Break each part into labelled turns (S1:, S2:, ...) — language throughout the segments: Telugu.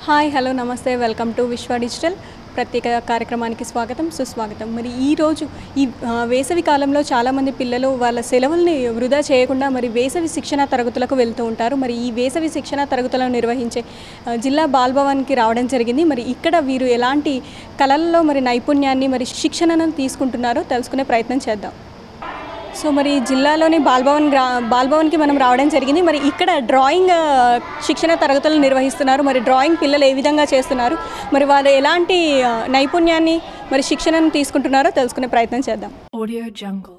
S1: హాయ్ హలో నమస్తే వెల్కమ్ టు విశ్వ డిజిటల్ ప్రత్యేక కార్యక్రమానికి స్వాగతం సుస్వాగతం మరి ఈ రోజు ఈ ఆ, వేసవి కాలంలో చాలామంది పిల్లలు వాళ్ళ సెలవుల్ని వృధా చేయకుండా మరి వేసవి శిక్షణ తరగతులకు వెళ్తూ ఉంటారు మరి ఈ వేసవి శిక్షణ తరగతులను నిర్వహించే ఆ, జిల్లా బాల్భవన్కి రావడం జరిగింది మరి ఇక్కడ వీరు ఎలాంటి కళల్లో మరి నైపుణ్యాన్ని మరి శిక్షణను తీసుకుంటున్నారో తెలుసుకునే ప్రయత్నం చేద్దాం సో మరి జిల్లాలోని బాల్భవన్ గ్రా బాల్భవన్కి మనం రావడం జరిగింది మరి ఇక్కడ డ్రాయింగ్ ఆ, శిక్షణ తరగతులు నిర్వహిస్తున్నారు మరి డ్రాయింగ్ పిల్లలు ఏ విధంగా చేస్తున్నారు మరి వారు ఎలాంటి ఆ, నైపుణ్యాన్ని మరి శిక్షణను తీసుకుంటున్నారో తెలుసుకునే ప్రయత్నం చేద్దాం
S2: Audio Jungle.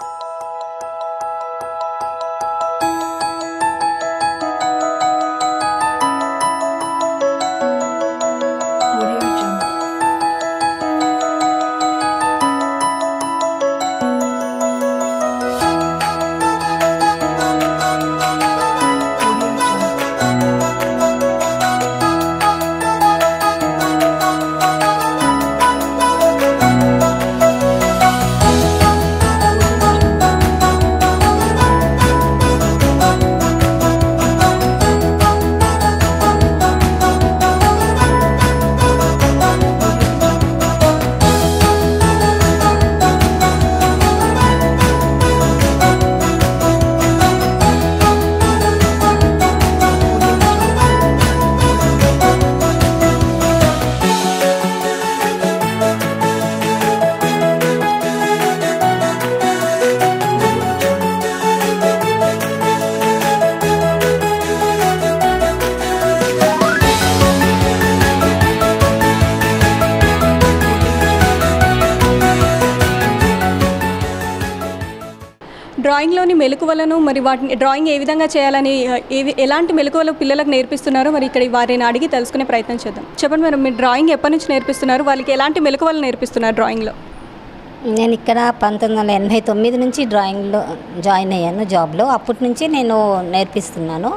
S2: Audio Jungle. Audio Jungle.
S1: డ్రాయింగ్లోని మెలకువలను మరి వాటిని డ్రాయింగ్ ఏ విధంగా చేయాలని ఆ, ఏవి ఎలాంటి మెలకువలు పిల్లలకు నేర్పిస్తున్నారో మరి ఇక్కడ వారిని అడిగి తెలుసుకునే ప్రయత్నం చేద్దాం చెప్పండి మేడం మీరు డ్రాయింగ్ ఎప్పటి నుంచి నేర్పిస్తున్నారు వాళ్ళకి ఎలాంటి మెలకువలు నేర్పిస్తున్నారు డ్రాయింగ్లో
S3: నేను ఇక్కడ పంతొమ్మిది వందల ఎనభై తొమ్మిది నుంచి డ్రాయింగ్లో జాయిన్ అయ్యాను జాబ్లో అప్పటి నుంచి నేను నేర్పిస్తున్నాను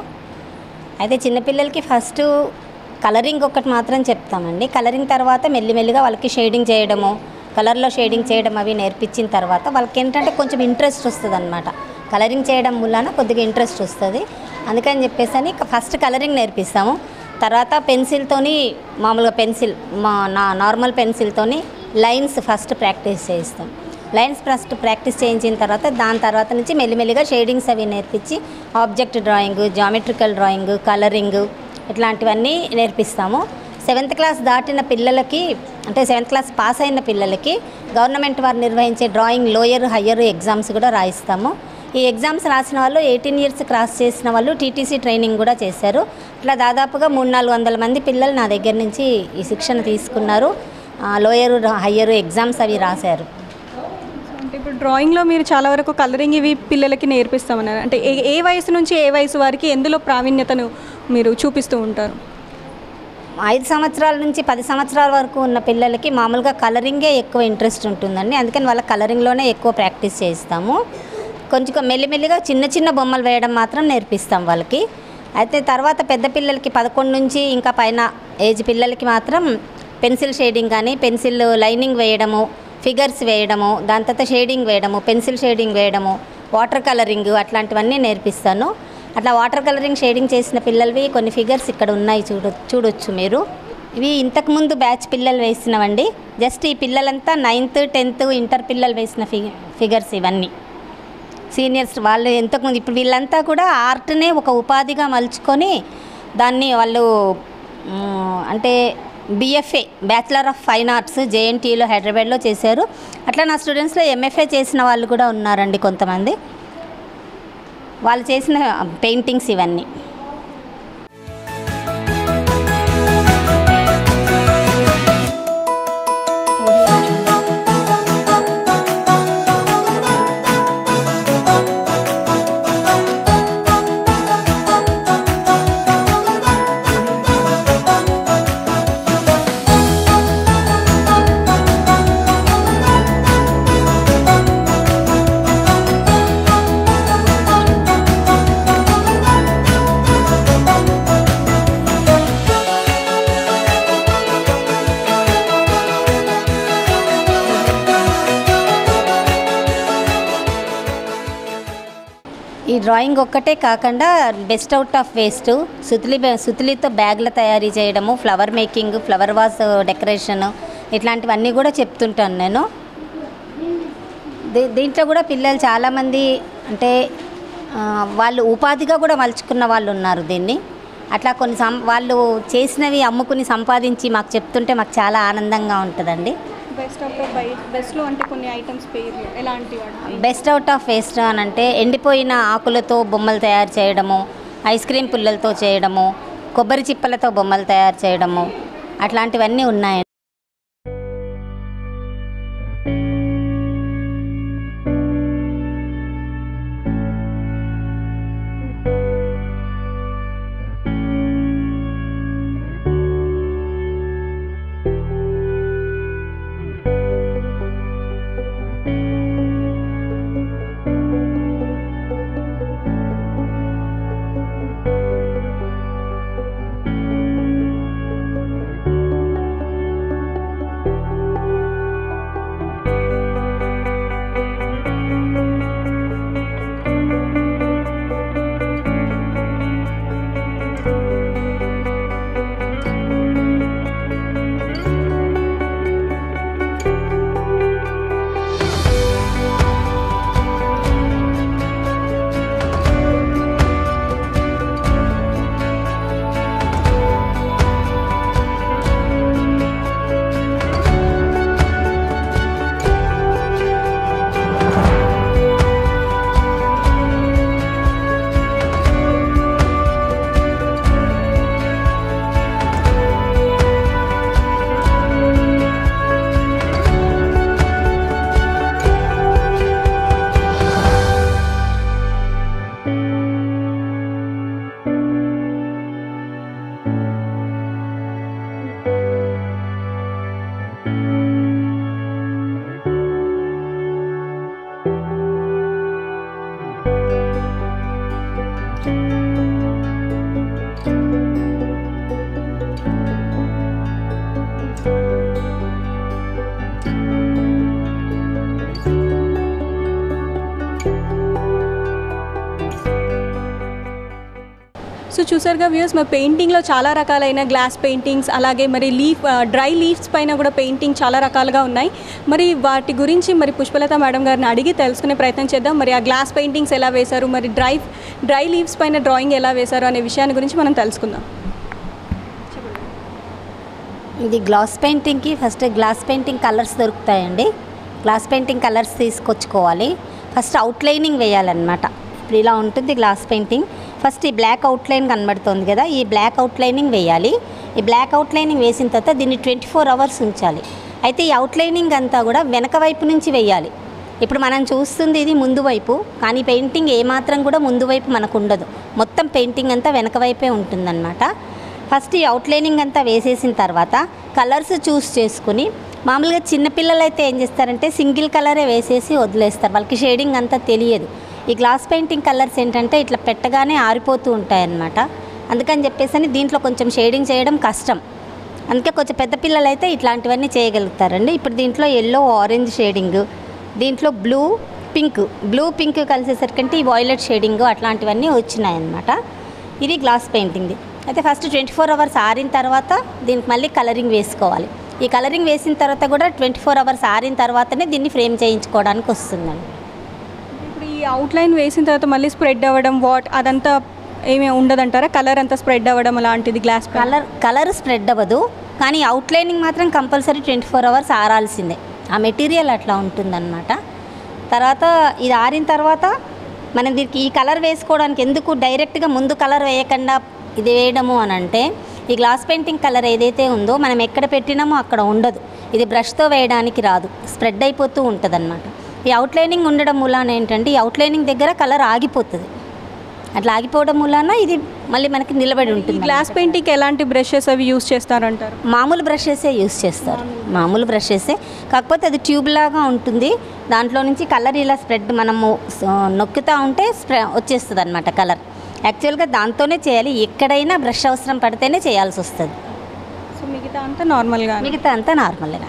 S3: అయితే చిన్నపిల్లలకి ఫస్ట్ కలరింగ్ ఒకటి మాత్రం చెప్తామండి కలరింగ్ తర్వాత మెల్లిమెల్లిగా వాళ్ళకి షేడింగ్ చేయడము కలర్లో షేడింగ్ చేయడం అవి నేర్పించిన తర్వాత వాళ్ళకి ఏంటంటే కొంచెం ఇంట్రెస్ట్ వస్తుంది అనమాట కలరింగ్ చేయడం వలన కొద్దిగా ఇంట్రెస్ట్ వస్తుంది అందుకని చెప్పేసి అని ఫస్ట్ కలరింగ్ నేర్పిస్తాము తర్వాత పెన్సిల్తోని మామూలుగా పెన్సిల్ మా నా నార్మల్ పెన్సిల్తోని లైన్స్ ఫస్ట్ ప్రాక్టీస్ చేయిస్తాం లైన్స్ ఫస్ట్ ప్రాక్టీస్ చేయించిన తర్వాత దాని తర్వాత నుంచి మెల్లిమెల్లిగా షేడింగ్స్ అవి నేర్పించి object drawing geometrical drawing colouring ఇట్లాంటివన్నీ నేర్పిస్తాము సెవెంత్ క్లాస్ దాటిన పిల్లలకి అంటే సెవెంత్ క్లాస్ పాస్ అయిన పిల్లలకి గవర్నమెంట్ వారు నిర్వహించే డ్రాయింగ్ లోయర్ హయ్యర్ ఎగ్జామ్స్ కూడా రాయిస్తాము ఈ ఎగ్జామ్స్ రాసిన వాళ్ళు ఎయిటీన్ ఇయర్స్ క్రాస్ చేసిన వాళ్ళు టీటీసీ ట్రైనింగ్ కూడా చేశారు ఇట్లా దాదాపుగా మూడు నాలుగు వందల మంది పిల్లలు నా దగ్గర నుంచి ఈ శిక్షణ తీసుకున్నారు లోయర్ హయ్యర్ ఎగ్జామ్స్ అవి రాశారు
S1: అంటే ఇప్పుడు డ్రాయింగ్లో మీరు చాలా వరకు కలరింగ్ ఇవి పిల్లలకి నేర్పిస్తామన్నారు అంటే ఏ ఏ వయసు నుంచి ఏ వయసు వారికి ఎందులో ప్రావీణ్యతను మీరు చూపిస్తూ ఉంటారు
S3: ఐదు సంవత్సరాల నుంచి పది సంవత్సరాల వరకు ఉన్న పిల్లలకి మామూలుగా కలరింగే ఎక్కువ ఇంట్రెస్ట్ ఉంటుందండి అందుకని వాళ్ళ కలరింగ్లోనే ఎక్కువ ప్రాక్టీస్ చేయిస్తాము కొంచెం మెల్లిమెల్లిగా చిన్న చిన్న బొమ్మలు వేయడం మాత్రం నేర్పిస్తాం వాళ్ళకి అయితే తర్వాత పెద్ద పిల్లలకి పదకొండు నుంచి ఇంకా పైన ఏజ్ పిల్లలకి మాత్రం పెన్సిల్ షేడింగ్ కానీ పెన్సిల్ లైనింగ్ వేయడము ఫిగర్స్ వేయడము దాని తర్వాత షేడింగ్ వేయడము పెన్సిల్ షేడింగ్ వేయడము వాటర్ కలరింగ్ అట్లాంటివన్నీ నేర్పిస్తాను అట్లా వాటర్ కలరింగ్ షేడింగ్ చేసిన పిల్లలవి కొన్ని ఫిగర్స్ ఇక్కడ ఉన్నాయి చూడ చూడొచ్చు మీరు ఇవి ఇంతకుముందు బ్యాచ్ పిల్లలు వేసినవండి జస్ట్ ఈ పిల్లలంతా నైన్త్ టెన్త్ ఇంటర్ పిల్లలు వేసిన ఫి ఫిగర్స్ ఇవన్నీ సీనియర్స్ వాళ్ళు ఎంతకుముందు ఇప్పుడు వీళ్ళంతా కూడా ఆర్ట్నే ఒక ఉపాధిగా మలుచుకొని దాన్ని వాళ్ళు మ్, అంటే BFA bachelor of fine arts జేఎన్టీలో హైదరాబాద్లో చేశారు అట్లా నా స్టూడెంట్స్లో ఎంఎఫ్ఏ చేసిన వాళ్ళు కూడా ఉన్నారండి కొంతమంది వాళ్ళు చేసిన పెయింటింగ్స్ ఇవన్నీ ఈ డ్రాయింగ్ ఒక్కటే కాకుండా బెస్ట్ అవుట్ ఆఫ్ వేస్ట్ సుతిలి సుతిలితో బ్యాగ్ల తయారీ చేయడము flower making flower vase decoration ఇట్లాంటివన్నీ కూడా చెప్తుంటాను నేను దీ దీంట్లో కూడా పిల్లలు చాలామంది అంటే ఆ, వాళ్ళు ఉపాధిగా కూడా మలుచుకున్న వాళ్ళు ఉన్నారు దీన్ని అట్లా కొన్ని సం వాళ్ళు చేసినవి అమ్ముకుని సంపాదించి మాకు చెప్తుంటే మాకు చాలా ఆనందంగా ఉంటుందండి
S1: బెస్ట్ ఆఫ్ బై బెస్ట్లో అంటే కొన్ని ఐటమ్స్ పేర్లు ఎలాంటి వాటి
S3: బెస్ట్ అవుట్ ఆఫ్ వేస్ట్ అని అంటే ఎండిపోయిన ఆకులతో బొమ్మలు తయారు చేయడము ఐస్ క్రీమ్ పుల్లలతో చేయడము కొబ్బరి చిప్పలతో బొమ్మలు తయారు చేయడము అట్లాంటివన్నీ ఉన్నాయి
S1: సో చూసారుగా వ్యూస్ మా పెయింటింగ్లో చాలా రకాలైన గ్లాస్ పెయింటింగ్స్ అలాగే మరి లీఫ్ డ్రై లీఫ్స్ పైన కూడా పెయింటింగ్ చాలా రకాలుగా ఉన్నాయి మరి వాటి గురించి మరి పుష్పలత మేడం గారిని అడిగి తెలుసుకునే ప్రయత్నం చేద్దాం మరి ఆ గ్లాస్ పెయింటింగ్స్ ఎలా వేశారు మరి డ్రై డ్రై లీవ్స్ పైన డ్రాయింగ్ ఎలా వేశారు అనే విషయాన్ని గురించి మనం తెలుసుకుందాం
S3: ఇది గ్లాస్ పెయింటింగ్కి ఫస్ట్ గ్లాస్ పెయింటింగ్ కలర్స్ దొరుకుతాయండి గ్లాస్ పెయింటింగ్ కలర్స్ తీసుకొచ్చుకోవాలి ఫస్ట్ అవుట్లైనింగ్ వేయాలన్నమాట ఇప్పుడు ఇలా ఉంటుంది గ్లాస్ పెయింటింగ్ ఫస్ట్ ఈ బ్లాక్ అవుట్లైన్ కనబడుతుంది కదా ఈ బ్లాక్ అవుట్లైనింగ్ వేయాలి ఈ బ్లాక్ అవుట్లైనింగ్ వేసిన తర్వాత దీన్ని ట్వంటీ ఫోర్ అవర్స్ ఉంచాలి అయితే ఈ అవుట్లైనింగ్ అంతా కూడా వెనక వైపు నుంచి వేయాలి ఇప్పుడు మనం చూస్తుంది ఇది ముందు వైపు కానీ పెయింటింగ్ ఏమాత్రం కూడా ముందు వైపు మనకు ఉండదు మొత్తం పెయింటింగ్ అంతా వెనక వైపే ఉంటుందన్నమాట ఫస్ట్ ఈ అవుట్లైనింగ్ అంతా వేసేసిన తర్వాత కలర్స్ చూస్ చేసుకుని మామూలుగా చిన్నపిల్లలు అయితే ఏం చేస్తారంటే సింగిల్ కలరే వేసేసి వదిలేస్తారు వాళ్ళకి షేడింగ్ అంతా తెలియదు ఈ గ్లాస్ పెయింటింగ్ కలర్స్ ఏంటంటే ఇట్లా పెట్టగానే ఆరిపోతూ ఉంటాయన్నమాట అందుకని చెప్పేసి అని దీంట్లో కొంచెం షేడింగ్ చేయడం కష్టం అందుకే కొంచెం పెద్ద పిల్లలు అయితే ఇట్లాంటివన్నీ చేయగలుగుతారండి ఇప్పుడు దీంట్లో ఎల్లో ఆరెంజ్ షేడింగ్ దీంట్లో బ్లూ పింక్ బ్లూ పింక్ కలిసేసరికంటే ఈ వాయిలెట్ షేడింగ్ అట్లాంటివన్నీ వచ్చినాయన్నమాట ఇది గ్లాస్ పెయింటింగ్ది అయితే ఫస్ట్ ట్వంటీ ఫోర్ అవర్స్ ఆరిన తర్వాత దీనికి మళ్ళీ కలరింగ్ వేసుకోవాలి ఈ కలరింగ్ వేసిన తర్వాత కూడా ట్వంటీ ఫోర్ అవర్స్ ఆరిన తర్వాతనే దీన్ని ఫ్రేమ్ చేయించుకోవడానికి వస్తుందండి
S1: ఇప్పుడు ఈ అవుట్లైన్ వేసిన తర్వాత మళ్ళీ స్ప్రెడ్ అవ్వడం వాట్ అదంతా ఏమీ ఉండదంటారా కలర్ అంతా స్ప్రెడ్ అవ్వడం అలాంటిది గ్లాస్
S3: కలర్ కలర్ స్ప్రెడ్ అవ్వదు కానీ అవుట్లైనింగ్ మాత్రం కంపల్సరీ ట్వంటీ ఫోర్ అవర్స్ ఆరాల్సిందే ఆ మెటీరియల్ అట్లా ఉంటుందన్నమాట తర్వాత ఇది ఆరిన తర్వాత మనం దీనికి ఈ కలర్ వేసుకోవడానికి ఎందుకు డైరెక్ట్గా ముందు కలర్ వేయకుండా ఇది వేయడము అని అంటే ఈ గ్లాస్ పెయింటింగ్ కలర్ ఏదైతే ఉందో మనం ఎక్కడ పెట్టినామో అక్కడ ఉండదు ఇది బ్రష్తో వేయడానికి రాదు స్ప్రెడ్ అయిపోతూ ఉంటుంది ఈ అవుట్లైనింగ్ ఉండడం మూలాన ఏంటంటే ఈ అవుట్లైనింగ్ దగ్గర కలర్ ఆగిపోతుంది అట్లా ఆగిపోవడం మూలాన ఇది మళ్ళీ మనకి నిలబడి
S1: ఈ
S3: ఉంటుంది
S1: గ్లాస్ పెయింటింగ్ ఎలాంటి బ్రషెస్ అవి యూస్ చేస్తారంటారు
S3: మామూలు బ్రషెసే యూస్ చేస్తారు మామూలు బ్రషెసే కాకపోతే అది ట్యూబ్ లాగా ఉంటుంది దాంట్లో నుంచి కలర్ ఇలా స్ప్రెడ్ మనము స- నొక్కుతూ ఉంటే స్ప్రె వచ్చేస్తుంది అనమాట కలర్ యాక్చువల్గా దాంతోనే చేయాలి ఎక్కడైనా బ్రష్ అవసరం పడితేనే చేయాల్సి వస్తుంది
S1: సో మిగతా అంతా నార్మల్గా
S3: మిగతా అంతా నార్మల్గానే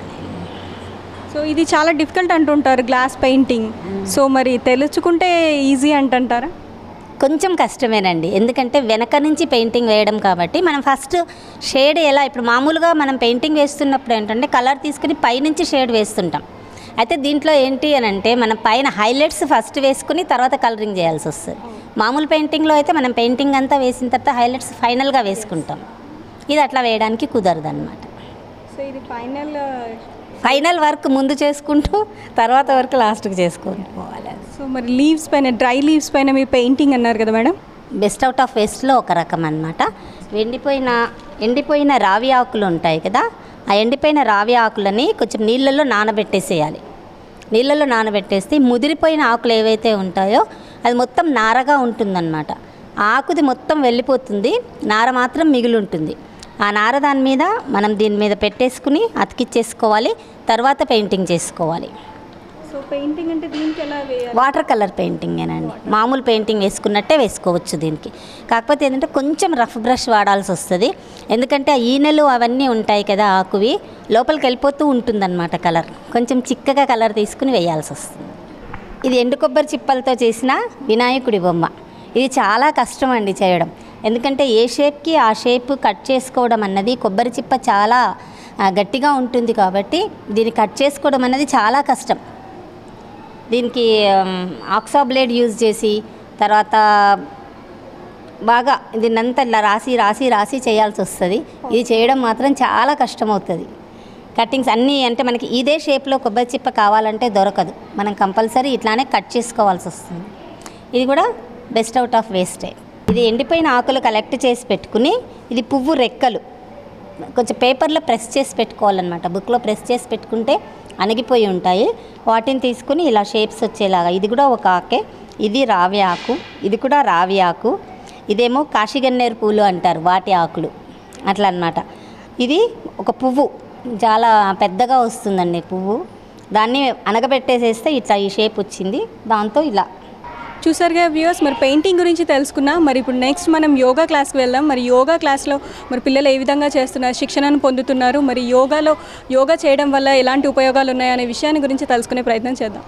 S1: సో ఇది చాలా డిఫికల్ట్ అంటుంటారు గ్లాస్ పెయింటింగ్ సో మరి తెలుసుకుంటే ఈజీ అంటుంటారా
S3: కొంచెం కష్టమేనండి ఎందుకంటే వెనక నుంచి పెయింటింగ్ వేయడం కాబట్టి మనం ఫస్ట్ షేడ్ ఎలా ఇప్పుడు మామూలుగా మనం పెయింటింగ్ వేస్తున్నప్పుడు ఏంటంటే కలర్ తీసుకుని పైనుంచి షేడ్ వేస్తుంటాం అయితే దీంట్లో ఏంటి అని అంటే మనం పైన హైలైట్స్ ఫస్ట్ వేసుకుని తర్వాత కలరింగ్ చేయాల్సి వస్తుంది మామూలు పెయింటింగ్లో అయితే మనం పెయింటింగ్ అంతా వేసిన తర్వాత హైలైట్స్ ఫైనల్గా వేసుకుంటాం ఇది అట్లా వేయడానికి కుదరదు అనమాట
S1: సో ఇది ఫైనల్
S3: ఫైనల్ వర్క్ ముందు చేసుకుంటూ తర్వాత వర్క్ లాస్ట్కి చేసుకుంటూ పోవాలి
S1: సో మరి లీవ్స్ పైన డ్రై లీవ్స్ పైన మీ పెయింటింగ్ అన్నారు కదా మేడం
S3: బెస్ట్ అవుట్ ఆఫ్ వేస్ట్లో ఒక రకం అన్నమాట ఎండిపోయిన ఎండిపోయిన రావి ఆకులు ఉంటాయి కదా ఆ ఎండిపోయిన రావి ఆకులని కొంచెం నీళ్ళల్లో నానబెట్టేసేయాలి నీళ్ళల్లో నానబెట్టేస్తే ఈ ముదిరిపోయిన ఆకులు ఏవైతే ఉంటాయో అది మొత్తం నారగా ఉంటుందన్నమాట ఆ ఆకుది మొత్తం వెళ్ళిపోతుంది నార మాత్రం మిగిలి ఉంటుంది ఆ నార దాని మీద మనం దీని మీద పెట్టేసుకుని అతికిచ్చేసుకోవాలి తర్వాత పెయింటింగ్ చేసుకోవాలి
S1: సో పెయింటింగ్ అంటే దీనికి ఎలా వేయాలి
S3: వాటర్ కలర్ పెయింటింగేనండి మామూలు పెయింటింగ్ వేసుకున్నట్టే వేసుకోవచ్చు దీనికి కాకపోతే ఏంటంటే కొంచెం రఫ్ బ్రష్ వాడాల్సి వస్తుంది ఎందుకంటే ఆ ఈనెలు అవన్నీ ఉంటాయి కదా ఆకువి లోపలికి వెళ్ళిపోతూ ఉంటుందన్నమాట కలర్ కొంచెం చిక్కగా కలర్ తీసుకుని వేయాల్సి వస్తుంది ఇది ఎండు కొబ్బరి చిప్పలతో చేసిన వినాయకుడి బొమ్మ ఇది చాలా కష్టం అండి చేయడం ఎందుకంటే ఏ షేప్కి ఆ షేప్ కట్ చేసుకోవడం అన్నది కొబ్బరి చిప్ప చాలా ఆ, గట్టిగా ఉంటుంది కాబట్టి దీన్ని కట్ చేసుకోవడం అన్నది చాలా కష్టం దీనికి ఆక్సా బ్లేడ్ యూజ్ చేసి తర్వాత బాగా దీన్నంతా ఇలా రాసి రాసి రాసి చేయాల్సి వస్తుంది ఇది చేయడం మాత్రం చాలా కష్టమవుతుంది కట్టింగ్స్ అన్నీ అంటే మనకి ఇదే షేప్లో కొబ్బరి చిప్ప కావాలంటే దొరకదు మనం కంపల్సరీ ఇట్లానే కట్ చేసుకోవాల్సి వస్తుంది ఇది కూడా బెస్ట్ అవుట్ ఆఫ్ వేస్టే ఇది ఎండిపోయిన ఆకులు కలెక్ట్ చేసి పెట్టుకుని ఇది పువ్వు రెక్కలు కొంచెం పేపర్లో ప్రెస్ చేసి పెట్టుకోవాలన్నమాట బుక్లో ప్రెస్ చేసి పెట్టుకుంటే అణిగిపోయి ఉంటాయి వాటిని తీసుకుని ఇలా షేప్స్ వచ్చేలాగా ఇది కూడా ఒక ఆకే ఇది రావి ఆకు ఇది కూడా రావి ఆకు ఇదేమో కాశీగన్నేరు పూలు అంటారు వాటి ఆకులు అట్లా అన్నమాట ఇది ఒక పువ్వు చాలా పెద్దగా వస్తుందండి పువ్వు దాన్ని అనగబెట్టేసేస్తే ఇట్లా ఈ షేప్ వచ్చింది దాంతో ఇలా
S1: చూసారుగా వ్యూవర్స్ మరి పెయింటింగ్ గురించి తెలుసుకున్నా మరి ఇప్పుడు నెక్స్ట్ మనం యోగా క్లాస్కి వెళ్దాం మరి యోగా క్లాస్లో మరి పిల్లలు ఏ విధంగా చేస్తున్నారు శిక్షణను పొందుతున్నారు మరి యోగాలో యోగా చేయడం వల్ల ఎలాంటి ఉపయోగాలు ఉన్నాయనే విషయాన్ని గురించి తెలుసుకునే ప్రయత్నం చేద్దాం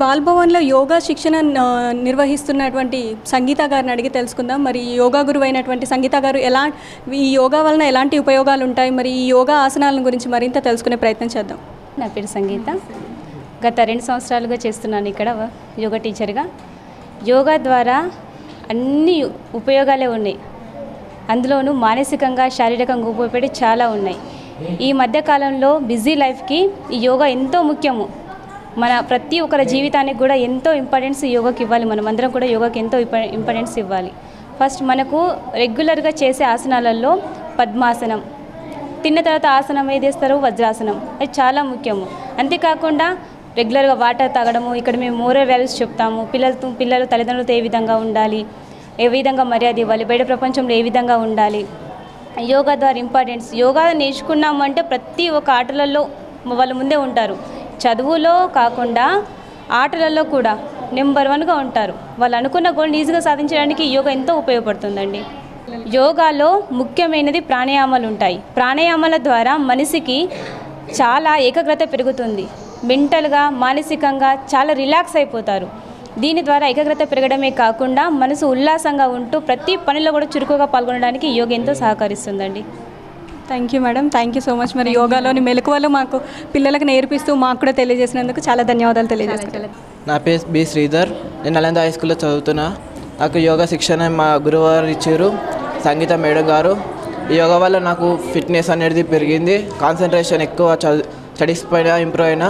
S1: బాల్భవన్లో యోగా శిక్షణ ఆ, నిర్వహిస్తున్నటువంటి సంగీత గారిని అడిగి తెలుసుకుందాం మరి ఈ యోగా గురువు అయినటువంటి సంగీత గారు ఎలా ఈ యోగా వలన ఎలాంటి ఉపయోగాలు ఉంటాయి మరి ఈ యోగా ఆసనాల గురించి మరింత తెలుసుకునే ప్రయత్నం చేద్దాం
S4: నా పేరు సంగీత గత రెండు సంవత్సరాలుగా చేస్తున్నాను ఇక్కడ వ- యోగా టీచర్గా యోగా ద్వారా అన్ని ఉపయోగాలే ఉన్నాయి అందులోనూ మానసికంగా శారీరకంగా ఉపయోగపడి చాలా ఉన్నాయి ఈ మధ్యకాలంలో బిజీ లైఫ్కి ఈ యోగా ఎంతో ముఖ్యము మన ప్రతి ఒక్కరి జీవితానికి కూడా ఎంతో ఇంపార్టెన్స్ యోగాకి ఇవ్వాలి మనం అందరం కూడా యోగాకి ఎంతో ఇంపా- ఇంపార్టెన్స్ ఇవ్వాలి ఫస్ట్ మనకు రెగ్యులర్గా చేసే ఆసనాలలో పద్మాసనం తిన్న తర్వాత ఆసనం ఏది వేస్తారు వజ్రాసనం అది చాలా ముఖ్యము అంతేకాకుండా రెగ్యులర్గా వాటర్ తాగడము ఇక్కడ మేము మోరల్ వాల్యూస్ చెప్తాము పిల్లలతో పిల్లలు తల్లిదండ్రులతో ఏ విధంగా ఉండాలి ఏ విధంగా మర్యాద ఇవ్వాలి బయట ప్రపంచంలో ఏ విధంగా ఉండాలి యోగా ద్వారా ఇంపార్టెన్స్ యోగా నేర్చుకున్నామంటే ప్రతి ఒక్క ఆటలలో వాళ్ళు ముందే ఉంటారు చదువులో కాకుండా ఆటలలో కూడా నెంబర్ వన్గా ఉంటారు వాళ్ళు అనుకున్న గోల్ని ఈజీగా సాధించడానికి యోగా ఎంతో ఉపయోగపడుతుందండి యోగాలో ముఖ్యమైనది ప్రాణాయామాలు ఉంటాయి ప్రాణాయామాల ద్వారా మనిషికి చాలా ఏకాగ్రత పెరుగుతుంది మెంటల్గా మానసికంగా చాలా రిలాక్స్ అయిపోతారు దీని ద్వారా ఏకాగ్రత పెరగడమే కాకుండా మనసు ఉల్లాసంగా ఉంటూ ప్రతి పనిలో కూడా చురుకుగా పాల్గొనడానికి యోగా ఎంతో సహకరిస్తుందండి
S1: thank you madam thank you so much మరి యోగాలోని మెలకువలు మాకు పిల్లలకు నేర్పిస్తూ మాకు కూడా తెలియజేసినందుకు చాలా ధన్యవాదాలు తెలియజేస్తాను
S5: నా పేరు బి శ్రీధర్ నేను నలంద హై స్కూల్లో చదువుతున్నా నాకు యోగా శిక్షణ మా గురువు గారు ఇచ్చారు సంగీత మేడం గారు ఈ యోగా వల్ల నాకు ఫిట్నెస్ అనేది పెరిగింది కాన్సన్ట్రేషన్ ఎక్కువ చదువు స్టడీస్ పైన ఇంప్రూవ్ అయినా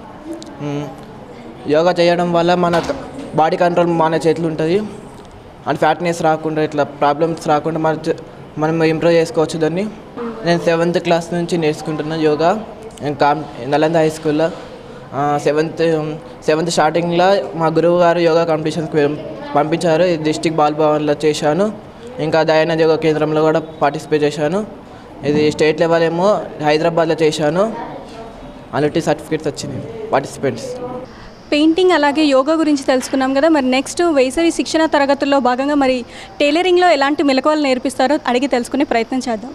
S5: మ్, యోగా చేయడం వల్ల మన బాడీ కంట్రోల్ మన చేతులు ఉంటుంది అండ్ ఫ్యాట్నెస్ రాకుండా ఇట్లా ప్రాబ్లమ్స్ రాకుండా మన చే- మనం ఇంప్రూవ్ చేసుకోవచ్చు దాన్ని నేను సెవెంత్ క్లాస్ నుంచి నేర్చుకుంటున్నా యోగా నేను కామ్ నలంద హై స్కూల్లో సెవెంత్ సెవెంత్ స్టార్టింగ్లో మా గురువు గారు యోగా కాంపిటీషన్స్కి పంపించారు ఇది డిస్టిక్ బాల్ భవన్లో చేశాను ఇంకా దయానంద్ యోగా కేంద్రంలో కూడా పార్టిసిపేట్ చేశాను ఇది స్టేట్ లెవెల్ ఏమో హైదరాబాద్లో చేశాను అలాంటి సర్టిఫికేట్స్ వచ్చినాయి పార్టిసిపెంట్స్
S1: పెయింటింగ్ అలాగే యోగా గురించి తెలుసుకున్నాం కదా మరి నెక్స్ట్ వేసవి శిక్షణ తరగతుల్లో భాగంగా మరి టైలరింగ్లో ఎలాంటి మెలకువలు నేర్పిస్తారో అడిగి తెలుసుకునే ప్రయత్నం చేద్దాం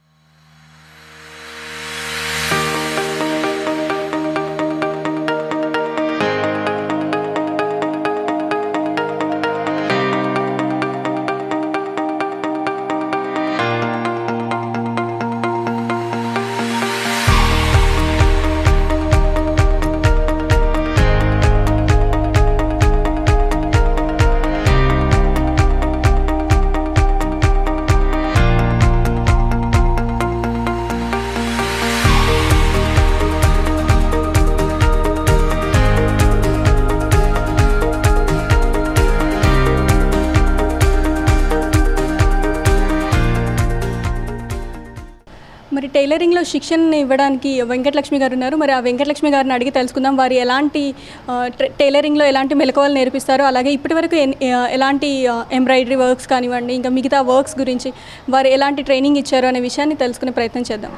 S1: మరి టైలరింగ్లో శిక్షణ ఇవ్వడానికి వెంకటలక్ష్మి గారు ఉన్నారు మరి ఆ వెంకటలక్ష్మి గారిని అడిగి తెలుసుకుందాం వారు ఎలాంటి ఆ, ట్ర- టైలరింగ్లో ఎలాంటి మెలకువలు నేర్పిస్తారో అలాగే ఇప్పటివరకు ఎన్- ఆ, ఎలాంటి ఆ, ఎంబ్రాయిడరీ వర్క్స్ కానివ్వండి ఇంకా మిగతా వర్క్స్ గురించి వారు ఎలాంటి ట్రైనింగ్ ఇచ్చారో అనే విషయాన్ని తెలుసుకునే ప్రయత్నం చేద్దాం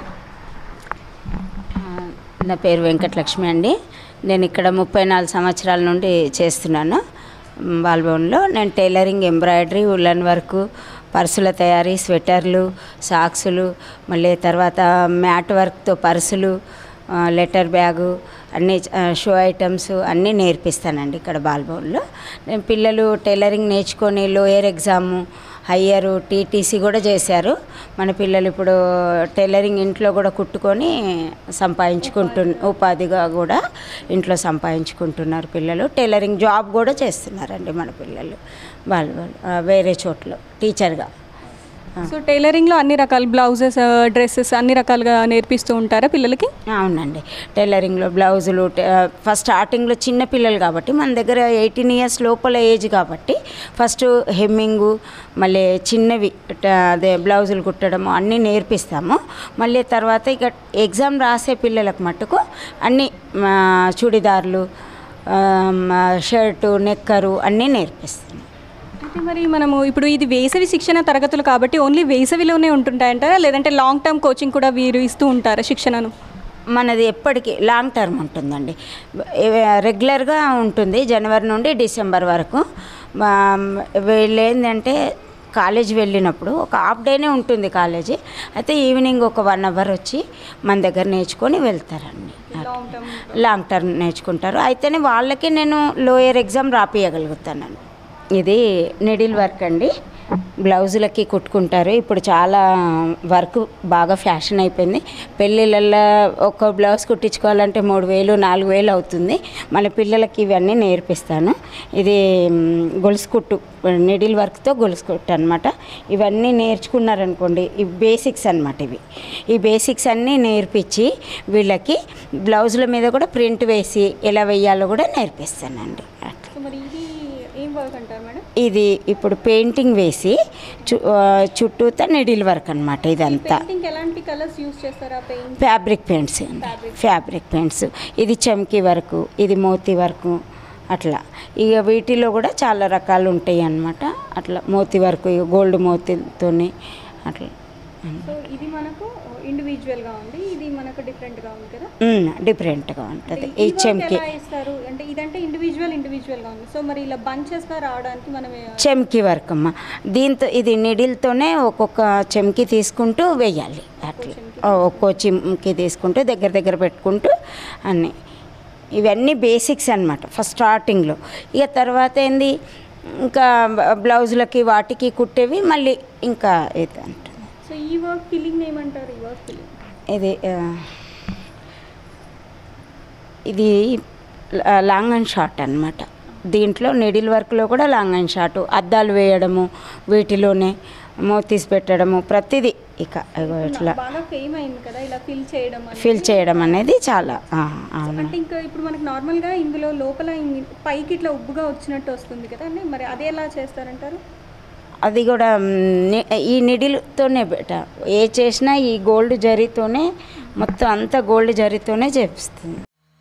S6: నా పేరు వెంకటలక్ష్మి అండి నేను ఇక్కడ ముప్పై నాలుగు సంవత్సరాల నుండి చేస్తున్నాను బాల్భవన్లో నేను టైలరింగ్ ఎంబ్రాయిడరీ ఉల్లన్ వర్క్ పర్సుల తయారీ స్వెటర్లు సాక్సులు మళ్ళీ తర్వాత మ్యాట్ వర్క్తో పర్సులు ఆ, లెటర్ బ్యాగు అన్ని ఆ, షూ ఐటమ్స్ అన్నీ నేర్పిస్తానండి ఇక్కడ బాల్భవన్లో నేను పిల్లలు టైలరింగ్ నేర్చుకొని లోయర్ ఎగ్జాము హయ్యర్ టీటీసీ కూడా చేశారు మన పిల్లలు ఇప్పుడు టైలరింగ్ ఇంట్లో కూడా కుట్టుకొని సంపాదించుకుంటు ఉపాధిగా కూడా ఇంట్లో సంపాదించుకుంటున్నారు పిల్లలు టైలరింగ్ జాబ్ కూడా చేస్తున్నారండి మన పిల్లలు వాళ్ళు వాళ్ళు, ఆ, వేరే చోట్ల టీచర్గా
S1: సో టైలరింగ్లో అన్ని రకాల బ్లౌజెస్ డ్రెస్సెస్ అన్ని రకాలుగా నేర్పిస్తూ ఉంటారా పిల్లలకి
S6: అవునండి టైలరింగ్లో బ్లౌజులు ట- ఫస్ట్ స్టార్టింగ్లో చిన్న పిల్లలు కాబట్టి మన దగ్గర ఎయిటీన్ ఇయర్స్ లోపల ఏజ్ కాబట్టి ఫస్ట్ హెమ్మింగు మళ్ళీ చిన్నవి ట- అదే బ్లౌజులు కుట్టడము అన్నీ నేర్పిస్తాము మళ్ళీ తర్వాత ఇక ఎగ్జామ్ రాసే పిల్లలకు మట్టుకు అన్ని మా, చూడిదార్లు ఆ, మా, షర్టు నెక్కరు అన్నీ నేర్పిస్తాము
S1: అయితే మరి మనము ఇప్పుడు ఇది వేసవి శిక్షణ తరగతులు కాబట్టి ఓన్లీ వేసవిలోనే ఉంటుంటాయంటారా లేదంటే లాంగ్ టర్మ్ కోచింగ్ కూడా వీరు ఇస్తూ ఉంటారా శిక్షణను
S6: మనది ఎప్పటికీ లాంగ్ టర్మ్ ఉంటుందండి ఏ- రెగ్యులర్గా ఉంటుంది జనవరి నుండి డిసెంబర్ వరకు మా- వీళ్ళు ఏంటంటే కాలేజీ వెళ్ళినప్పుడు ఒక హాఫ్ డేనే ఉంటుంది కాలేజీ అయితే ఈవినింగ్ ఒక వన్ అవర్ వచ్చి మన దగ్గర నేర్చుకొని వెళ్తారండి
S1: లాంగ్ టర్మ్
S6: లాంగ్ టర్మ్ నేర్చుకుంటారు అయితేనే వాళ్ళకి నేను లోయర్ ఎగ్జామ్ రాపియగలుగుతానండి ఇది నిడిల్ వర్క్ అండి బ్లౌజులకి కుట్టుకుంటారు ఇప్పుడు చాలా వర్క్ బాగా ఫ్యాషన్ అయిపోయింది పెళ్ళిళ్ళల్లో ఒక బ్లౌజ్ కుట్టించుకోవాలంటే మూడు వేలు నాలుగు వేలు అవుతుంది మన పిల్లలకి ఇవన్నీ నేర్పిస్తాను ఇది మ్, గొలుసు కుట్టు నిడిల్ వర్క్తో గొలుసు కుట్టు అనమాట ఇవన్నీ నేర్చుకున్నారనుకోండి ఈ బేసిక్స్ అనమాట ఇవి ఈ బేసిక్స్ అన్నీ నేర్పించి వీళ్ళకి బ్లౌజుల మీద కూడా ప్రింట్ వేసి ఎలా వేయాలో కూడా నేర్పిస్తానండి అట్లా
S1: సో మరి ఇది ఏం వర్క్ అంటారు మేడం
S6: ఇది ఇప్పుడు పెయింటింగ్ వేసి చు ఆ, చుట్టూతా నిడిల్ వర్క్ అనమాట ఇదంతా
S1: పెయింటింగ్ ఎలాంటి కలర్స్ యూస్ చేస్తారా paint
S6: fabric paints fabric paints ఇది చమ్కీ వర్క్ ఇది మోతీ వర్క్ అట్లా ఇక వీటిలో కూడా చాలా రకాలు ఉంటాయి అన్నమాట అట్లా మోతీ వర్క్ ఇక గోల్డ్ మోతీతోని అట్లా
S1: సో ఇది మనకు ఇండివిజువల్గా ఉంది ఇది మనకు డిఫరెంట్గా ఉంది కదా
S6: ఉమ్, డిఫరెంట్గా ఉంటుంది
S1: ఈ
S6: ఈ
S1: work
S6: చెమ్కి
S1: ఎలా ఇస్తారు అంటే ఇదంటే ఇండివిజువల్ ఇండివిజువల్గా ఉంది సో మరి ఇలా బంచెస్గా రావడానికి మనం ఏ-
S6: చెమ్కి వర్క్ అమ్మ దీంతో ఇది నిడిల్తోనే ఒక్కొక్క చెమ్కి తీసుకుంటూ వేయాలి అట్లా ఓ, ఒక్కో చెమ్కి తీసుకుంటూ దగ్గర దగ్గర పెట్టుకుంటూ అన్నీ ఇవన్నీ బేసిక్స్ అనమాట ఫస్ట్ స్టార్టింగ్లో ఇక తర్వాత ఏంది ఇంకా బ్లౌజులకి వాటికి కుట్టేవి మళ్ళీ ఇంకా ఇది అంటుంది
S1: సో ఈ వర్క్ ఫిల్లింగ్ ఏమంటారు ఈ వర్క్ ఫిల్లింగ్
S6: ఇది ఆ, ఇది లా- లాంగ్ అండ్ షార్ట్ అనమాట దీంట్లో నిడిల్ వర్క్లో కూడా లాంగ్ అండ్ షార్ట్ అద్దాలు వేయడము వీటిలోనే మోతీస్ పెట్టడము ప్రతిదీ ఇక ఇగో ఇట్లా
S1: బాగా ఫేమ్ అయింది కదా ఇలా ఫిల్ చేయడం అనేది.
S6: ఫిల్ చేయడం అనేది చాలా ఆ, అవును
S1: అంటే ఇంకా ఇప్పుడు మనకు నార్మల్గా ఇందులో లోపల ఇం- పైకి ఇట్లా ఉబ్బుగా వచ్చినట్టు వస్తుంది కదా అండి మరి అదే ఎలా చేస్తారంటారు
S6: అది కూడా మ్, ని- ఈ నిడిల్తోనే బెట ఏ చేసినా ఈ గోల్డ్ జరీతోనే మొత్తం అంతా గోల్డ్ జరీతోనే చేపిస్తుంది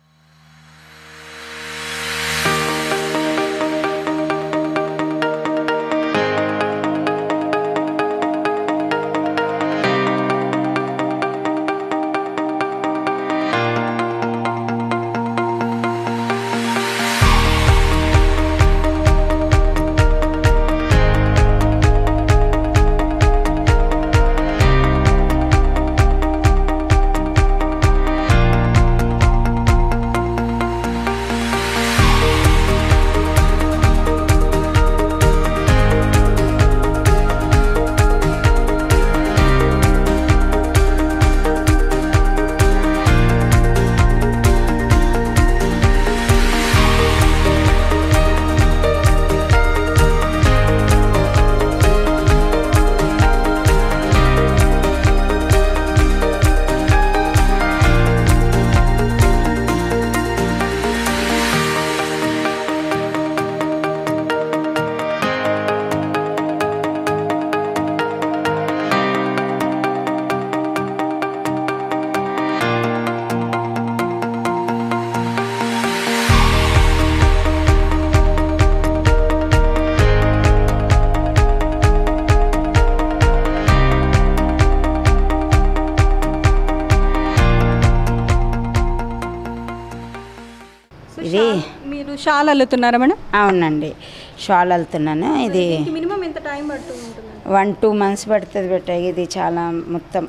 S1: సో
S6: ఇది-
S1: షాల్- మీరు షాల్ అల్లుతున్నారా మేడం
S6: అవునండి షాల్ వెళ్తున్నాను ఇది
S1: దీనికి మినిమం ఎంత టైం పడుతూ ఉంటుంది
S6: వన్ టూ మంత్స్ పడుతుంది బెట్ట ఇది చాలా మొత్తం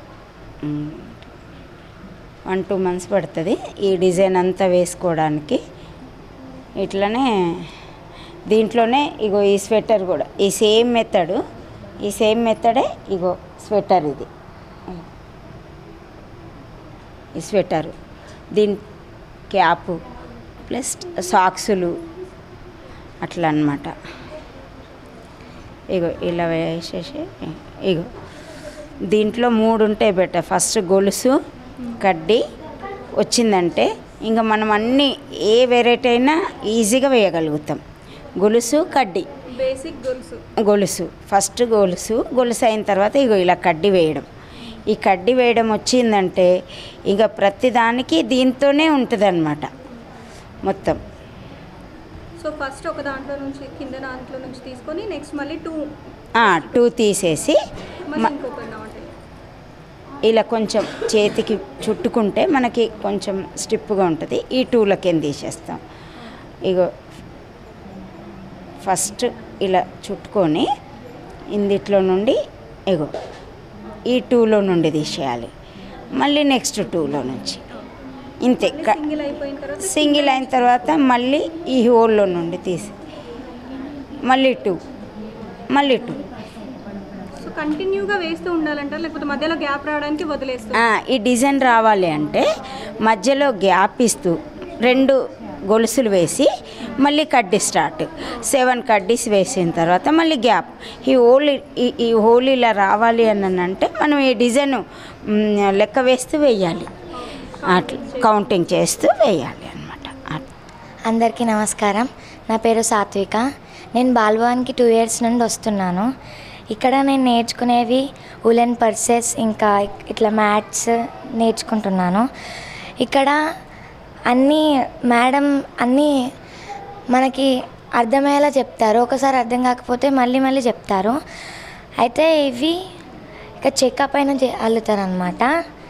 S6: వన్ టూ మంత్స్ పడుతుంది ఈ డిజైన్ అంతా వేసుకోవడానికి ఇట్లనే దీంట్లోనే ఇగో ఈ స్వెటర్ కూడా ఈ సేమ్ మెథడ్ ఈ సేమ్ మెథడే ఇగో స్వెటర్ ఇది ఈ స్వెటర్ దీని క్యాప్ ప్లస్ సాక్సులు అట్లా అన్నమాట ఇగో ఇలా వేసేసి ఇగో దీంట్లో మూడు ఉంటాయి బెట్ట ఫస్ట్ గొలుసు కడ్డీ వచ్చిందంటే ఇంకా మనం అన్నీ ఏ వెరైటీ అయినా ఈజీగా వేయగలుగుతాం గొలుసు కడ్డీ
S1: బేసిక్ గొలుసు
S6: గొలుసు ఫస్ట్ గొలుసు గొలుసు అయిన తర్వాత ఇగో ఇలా కడ్డీ వేయడం ఈ కడ్డీ వేయడం వచ్చిందంటే ఇక ప్రతిదానికి దీంతోనే ఉంటుంది మొత్తం
S1: సో ఫస్ట్ ఒక దాంట్లో నుంచి కింద దాంట్లో నుంచి తీసుకొని నెక్స్ట్ మళ్ళీ టూ
S6: టూ తీసేసి
S1: మళ్ళీ
S6: మ-
S1: ఇంకొక ఒకటి
S6: ఇలా కొంచెం చేతికి చుట్టుకుంటే మనకి కొంచెం స్టిప్గా ఉంటుంది ఈ టూల కింద తీసేస్తాం ఇగో ఫస్ట్ ఇలా చుట్టుకొని ఇందిట్లో నుండి ఎగో ఈ టూలో నుండి తీసేయాలి మళ్ళీ నెక్స్ట్ టూలో నుంచి ఇంతే క-
S1: సింగిల్ అయిపోయిన తర్వాత
S6: సింగిల్ అయిన తర్వాత మళ్ళీ ఈ హోల్లో నుండి తీసి మళ్ళీ టూ మళ్ళీ టూ
S1: సో కంటిన్యూగా వేస్తూ ఉండాలంటారు లేకపోతే మధ్యలో గ్యాప్ రావడానికి వదిలేస్తారు
S6: ఆ, ఈ డిజైన్ రావాలి అంటే మధ్యలో గ్యాప్ ఇస్తూ రెండు గొలుసులు వేసి మళ్ళీ కడ్డీ స్టార్ట్ సెవెన్ కడ్డీస్ వేసిన తర్వాత మళ్ళీ గ్యాప్ ఈ హోలీ ఈ ఈ హోలీ ఇలా రావాలి అని అంటే మనం ఈ డిజైన్ మ్, లెక్క వేస్తూ వేయాలి అట్లా కౌంటింగ్ చేస్తూ వేయాలి అనమాట
S7: అందరికీ నమస్కారం నా పేరు సాత్విక నేను బాల్భవన్కి టూ ఇయర్స్ నుండి వస్తున్నాను ఇక్కడ నేను నేర్చుకునేవి ఉలెన్ పర్సెస్ ఇంకా ఇట్లా మ్యాట్స్ నేర్చుకుంటున్నాను ఇక్కడ అన్నీ మేడం అన్నీ మనకి అర్థమయ్యేలా చెప్తారు ఒకసారి అర్థం కాకపోతే మళ్ళీ మళ్ళీ చెప్తారు అయితే ఇవి ఇక చెక్క పైన చే- అల్లుతారనమాట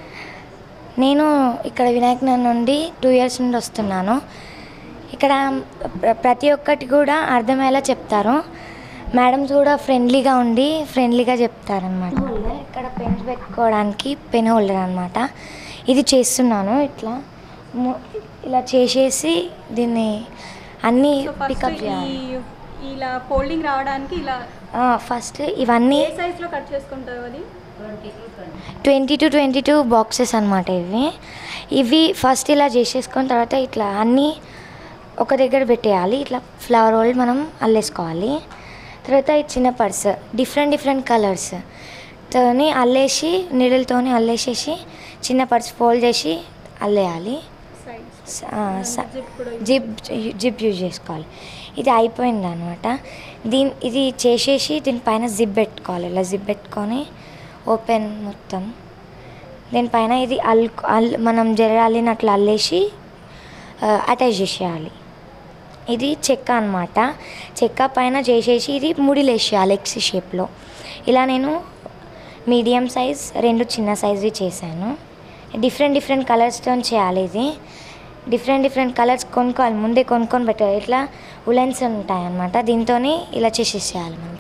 S7: నేను ఇక్కడ వినాయక నగర్ నుండి టూ ఇయర్స్ నుండి వస్తున్నాను ఇక్కడ ప్ర- ప్రతి ఒక్కటి కూడా అర్థమయ్యేలా చెప్తారు మేడమ్స్ కూడా ఫ్రెండ్లీగా ఉండి ఫ్రెండ్లీగా చెప్తారనమాట ఇక్కడ పెన్స్ పెట్టుకోవడానికి పెన్ హోల్డర్ అనమాట ఇది చేస్తున్నాను ఇట్లా ము- ఇలా చేసేసి దీన్ని అన్నీ
S1: సో ఫస్ట్
S7: పికప్ చేయాలి
S1: ఈ ఇలా ఫోల్డింగ్ రావడానికి ఇలా
S7: ఫస్ట్ ఇవన్నీ
S1: ఏ సైజ్లో కట్ చేసుకుంటారు అది
S7: twenty two twenty two boxes అనమాట ఇవి ఇవి ఫస్ట్ ఇలా చేసేసుకున్న తర్వాత ఇట్లా అన్నీ ఒక దగ్గర పెట్టేయాలి ఇట్లా ఫ్లవర్ రోల్ మనం అల్లేసుకోవాలి తర్వాత ఈ చిన్న పర్స్ డిఫరెంట్ డిఫరెంట్ కలర్స్ తోని అల్లేసి నీడలతోని అల్లేసేసి చిన్న పర్స్ ఫోల్డ్ చేసి అల్లేయాలి స- ఆ, స- జిప్ జిప్ యూజ్ చేసుకోవాలి ఇది అయిపోయింది అనమాట దీని ఇది చేసేసి దీనిపైన జిప్ పెట్టుకోవాలి ఇలా జిప్ పెట్టుకొని ఓపెన్ మొత్తం దీనిపైన ఇది అల్ అల్ మనం జరగాలిని అట్లా అల్లేసి అటాచ్ చేసేయాలి ఇది చెక్క అనమాట చెక్క పైన చేసేసి ఇది ముడిలేసేయాలి ఎక్స్ షేప్లో ఇలా నేను మీడియం సైజ్ రెండు చిన్న సైజ్వి చేశాను డిఫరెంట్ డిఫరెంట్ కలర్స్తో చేయాలి ఇది డిఫరెంట్ డిఫరెంట్ కలర్స్ కొనుక్కోవాలి ముందే కొనుక్కొని పెట్టాలి ఇట్లా ఉలెన్స్ ఉంటాయి అన్నమాట దీంతో ఇలా చేసేసేయాలి మనం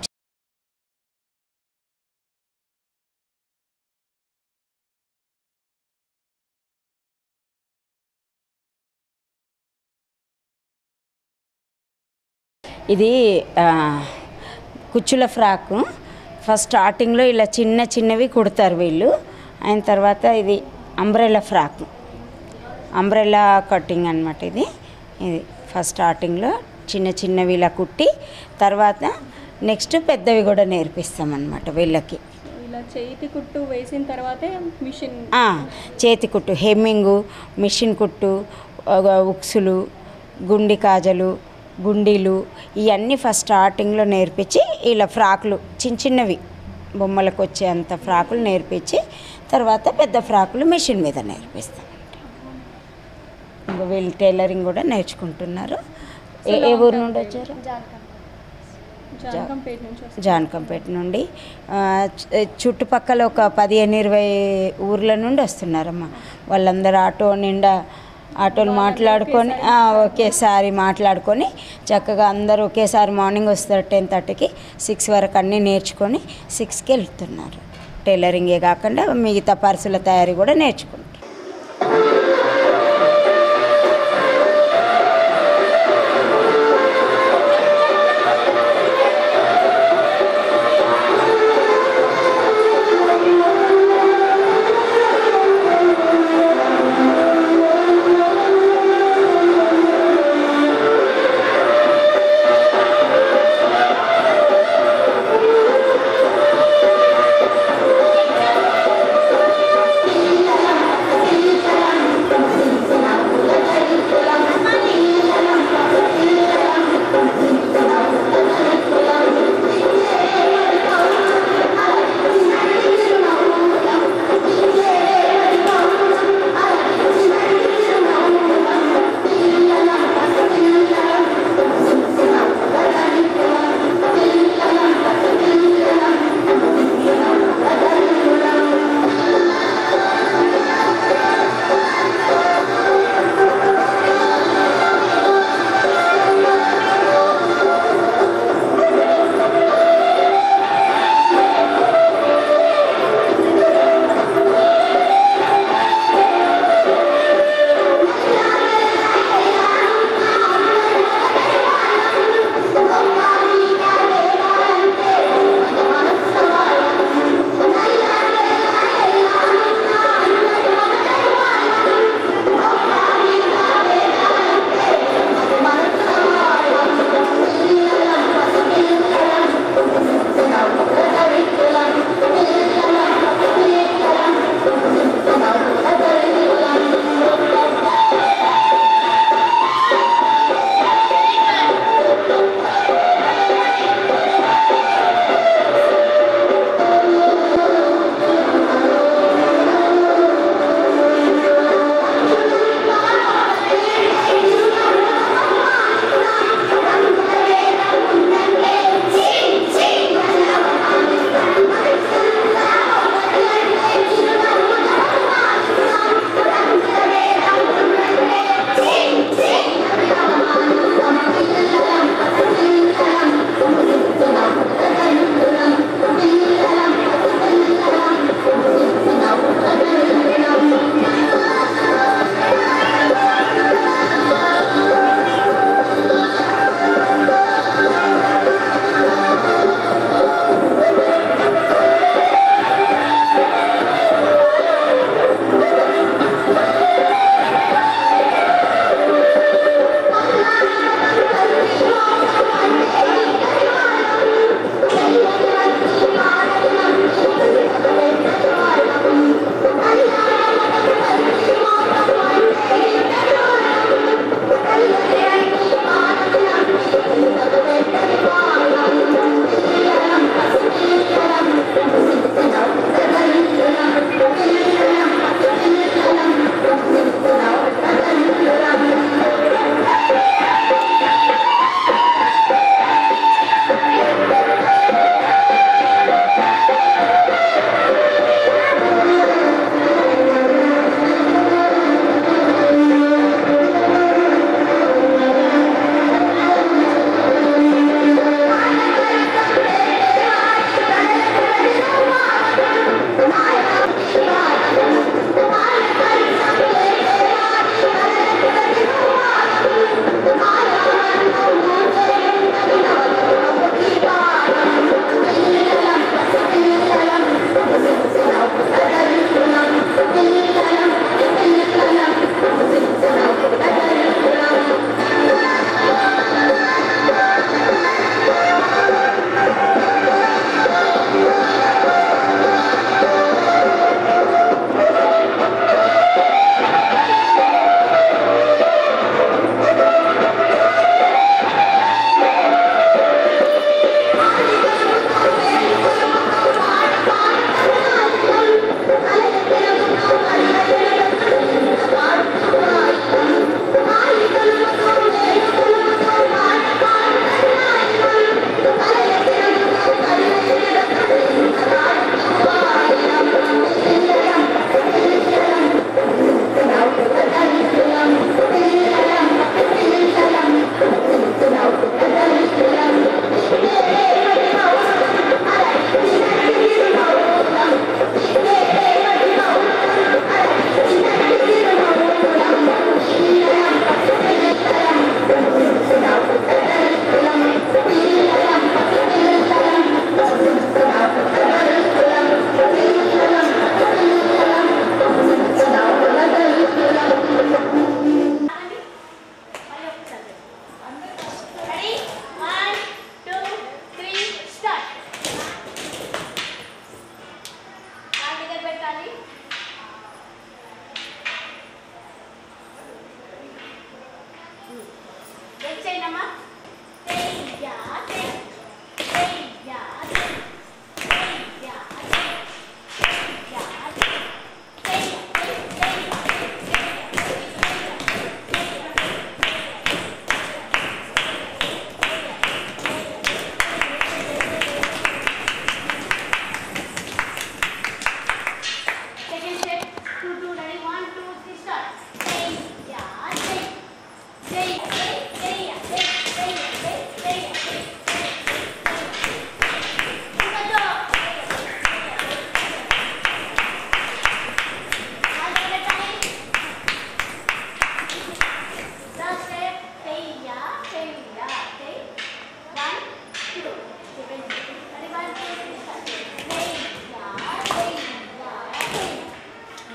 S6: ఇది ఆ, కుచ్చుల ఫ్రాకు ఫస్ట్ స్టార్టింగ్లో ఇలా చిన్న చిన్నవి కుడతారు వీళ్ళు అయిన తర్వాత ఇది అంబ్రెల్లా ఫ్రాక్ అంబ్రెల్లా కటింగ్ అనమాట ఇది ఇది ఫస్ట్ స్టార్టింగ్లో చిన్న చిన్నవి ఇలా కుట్టి తర్వాత నెక్స్ట్ పెద్దవి కూడా నేర్పిస్తామన్నమాట వీళ్ళకి
S1: ఇలా చేతి కుట్టు వేసిన తర్వాతే మిషన్
S6: ఆ, చేతి కుట్టు హెమ్మింగు మిషన్ కుట్టు ఒక ఉక్సులు గుండి కాజలు గుండీలు ఇవన్నీ ఫస్ట్ స్టార్టింగ్లో నేర్పించి ఇలా ఫ్రాకులు చిన్న చిన్నవి బొమ్మలకు వచ్చే అంత ఫ్రాకులు నేర్పించి తర్వాత పెద్ద ఫ్రాకులు మిషన్ మీద నేర్పిస్తాం ఇంకా వీళ్ళు టైలరింగ్ కూడా నేర్చుకుంటున్నారు ఏ ఏ ఊరు నుండి వచ్చారు
S1: జానకంపేట నుంచి వస్తుంది.
S6: జానకంపేట నుండి ఆ, చు- చుట్టుపక్కల ఒక పదిహేను ఇరవై ఊర్ల నుండి వస్తున్నారమ్మా వాళ్ళందరూ ఆటో నిండా ఆటోలు మాట్లాడుకొని ఆ, ఒకేసారి మాట్లాడుకొని చక్కగా అందరూ ఒకేసారి మార్నింగ్ వస్తారు టెన్ థర్టీకి సిక్స్ వరకు అన్నీ నేర్చుకొని సిక్స్కి వెళ్తున్నారు టైలరింగే కాకుండా మిగతా పర్సుల తయారీ కూడా నేర్చుకుంటారు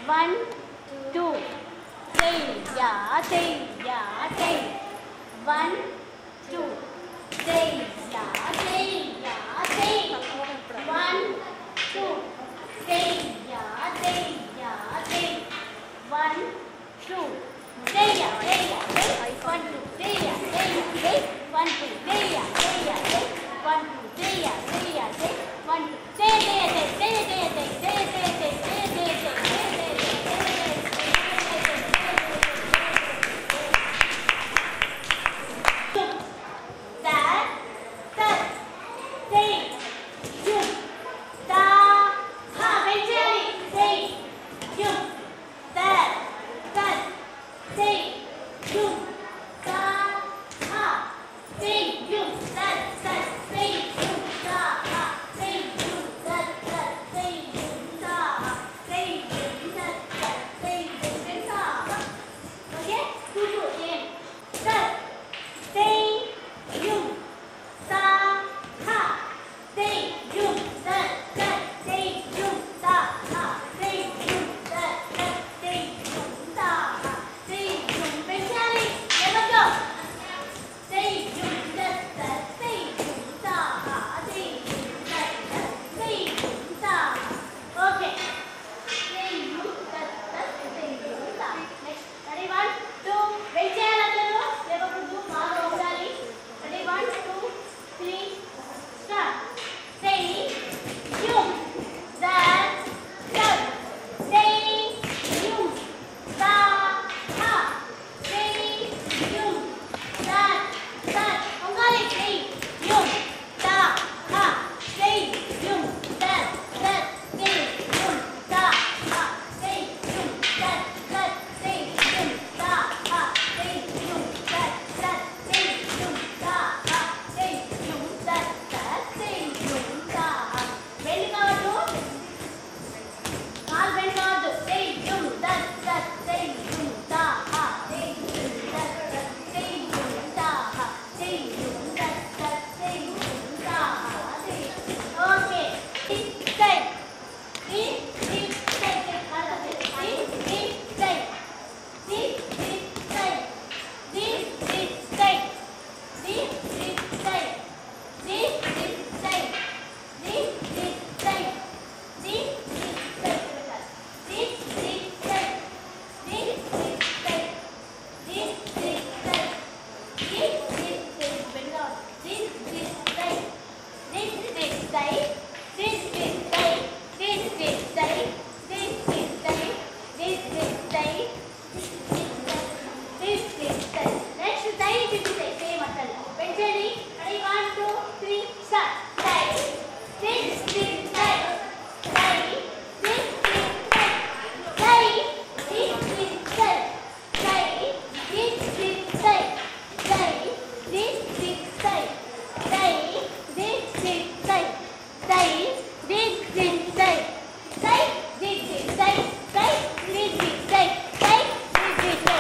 S8: వన్ టూ చెయ్యా చెయ్యా చెయ్యి వన్ టూ చెయ్యా చెయ్యా చెయ్యి వన్ టూ చెయ్యా చెయ్యా చెయ్యి వన్ టూ చెయ్యా చెయ్యా చెయ్యి వన్ టూ చెయ్యా చెయ్యా చెయ్యి వన్ టూ చెయ్యా చెయ్యా చెయ్యి వన్ టూ చెయ్యా చెయ్యా చెయ్యి వన్ టూ చెయ్య చెయ్య చెయ్య చెయ్య చెయ్య చెయ్య చెయ్య చెయ్య చెయ్య చెయ్య చెయ్య చెయ్య Dad, dad, say, you, da, ha, Benjali, say, you, dad, dad, say, you, da, ha, say, you, dad, dad, say, you, da, ha, say, you, dad, dad, say, you, da, ha, say, you, dad, dad, say, you, da, ha. Okay? Two, two, again. Dad, say, you, sa, ha, say, you, dad, dad, say, you, da, ha, say, you, dad, dad, say, you, da, ha, say, you, Benjali, never go. Say, you, dad, dad, say, you, da, ha, say, you, dad, dad, say, you, da, ha. Okay. Say, you, dad, dad, say, you, da. Next. Ready, one, two, wait చేయాలందరూ లేకపోతే బాగా ఉండాలి ready one two three start say you that that say you దా హా సే యు దట్ దట్ ఉండాలి సే యు దా హా say you that that say you దా హా say you that that say you దా హా say you that that say you దా హా say you that that say you దా హా బెండ్ కావద్దు కాలు బెండ్ కావద్దు say you that that say you దా హా say you that that say you దా హా say you that that say you దా హా సే ఓకే సే ఈ ఈ సే సే కాలు ఈ ఈ సే ఈ ఈ సే ఈ ఈ సే ఈ ఈ సే ఈ ఈ సే ఈ ఈ సే ఈ ఈ సే ఈ ఈ సే ఈ ఈ సే ఈ ఈ సే ఈ ఈ సే బెండ్ ఈ ఈ సే This is day. This is day. This is day. This is day. This is day. This is day. Next day this is day. Same atal. Benjali. Ready? One, two, three. Start. Day. This is day. Day. This is day. Day. This is day. Day. This is day. Day. This is day. Day. This is day. Day. This is day. Day. This is day. Day. This is day. Day. This is day.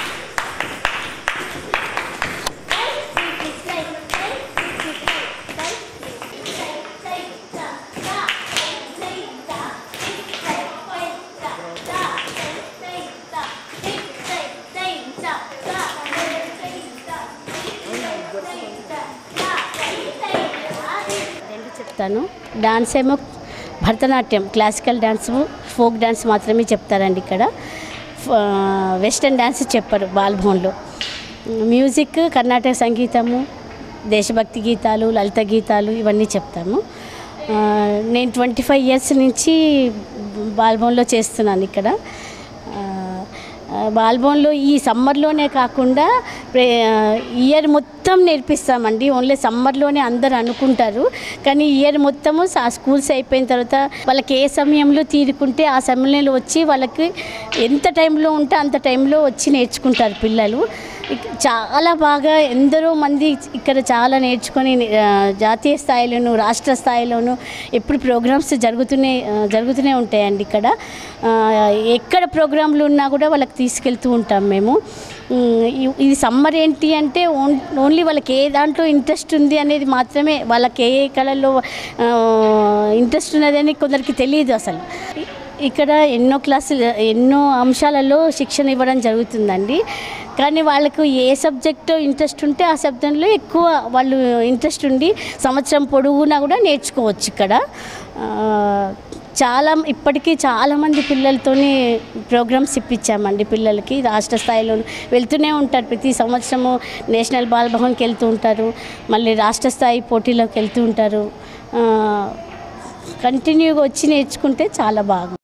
S9: రెండు చెప్తాను డాన్స్ ఏమో Bharatanatyam classical dance folk dance మాత్రమే చెప్తారండి ఇక్కడ ఫ- వెస్టర్న్ డాన్స్ చెప్పరు బాల్భవన్లో మ్యూజిక్ కర్ణాటక సంగీతము దేశభక్తి గీతాలు లలిత గీతాలు ఇవన్నీ చెప్తాము ఆ, నేను ట్వంటీ ఫైవ్ ఇయర్స్ నుంచి బాల్భవన్లో చేస్తున్నాను ఇక్కడ ఆ, ఆ, బాల్భవన్లో ఈ సమ్మర్లోనే కాకుండా ప్రే- ఇయర్ మొత్తం నేర్పిస్తామండి ఓన్లీ సమ్మర్లోనే అందరు అనుకుంటారు కానీ ఇయర్ మొత్తము సా- స్కూల్స్ అయిపోయిన తర్వాత వాళ్ళకి ఏ సమయంలో తీరుకుంటే ఆ సమయంలో వచ్చి వాళ్ళకి ఎంత టైంలో ఉంటే అంత టైంలో వచ్చి నేర్చుకుంటారు పిల్లలు ఇక చాలా బాగా ఎందరో మంది ఇక్కడ చాలా నేర్చుకొని ఆ, జాతీయ స్థాయిలోను రాష్ట్ర స్థాయిలోను ఎప్పుడు ప్రోగ్రామ్స్ జరుగుతూనే ఆ, జరుగుతూనే ఉంటాయండి ఇక్కడ ఆ, ఎక్కడ ప్రోగ్రాంలు ఉన్నా కూడా వాళ్ళకి తీసుకెళ్తూ ఉంటాం మేము ఉమ్, ఇ- ఇది సమ్మర్ ఏంటి అంటే ఓన్- ఓన్లీ వాళ్ళకి ఏ దాంట్లో ఇంట్రెస్ట్ ఉంది అనేది మాత్రమే వాళ్ళకి ఏ ఏ కళల్లో ఇంట్రెస్ట్ ఉన్నది అని కొందరికి తెలియదు అసలు ఇక్కడ ఎన్నో క్లాసులు ఎన్నో అంశాలలో శిక్షణ ఇవ్వడం జరుగుతుందండి కానీ వాళ్ళకు ఏ సబ్జెక్ట్ ఇంట్రెస్ట్ ఉంటే ఆ సబ్జెక్ట్లో ఎక్కువ వాళ్ళు ఇంట్రెస్ట్ ఉండి సంవత్సరం పొడుగునా కూడా నేర్చుకోవచ్చు ఇక్కడ ఆ, చాలా ఇప్పటికీ చాలామంది పిల్లలతోని ప్రోగ్రామ్స్ ఇప్పించామండి పిల్లలకి రాష్ట్ర స్థాయిలో వెళ్తూనే ఉంటారు ప్రతి సంవత్సరము నేషనల్ బాల్ భవన్కి వెళ్తూ ఉంటారు మళ్ళీ రాష్ట్ర స్థాయి పోటీలోకి వెళ్తూ ఉంటారు ఆ, కంటిన్యూగా వచ్చి నేర్చుకుంటే చాలా బాగుంది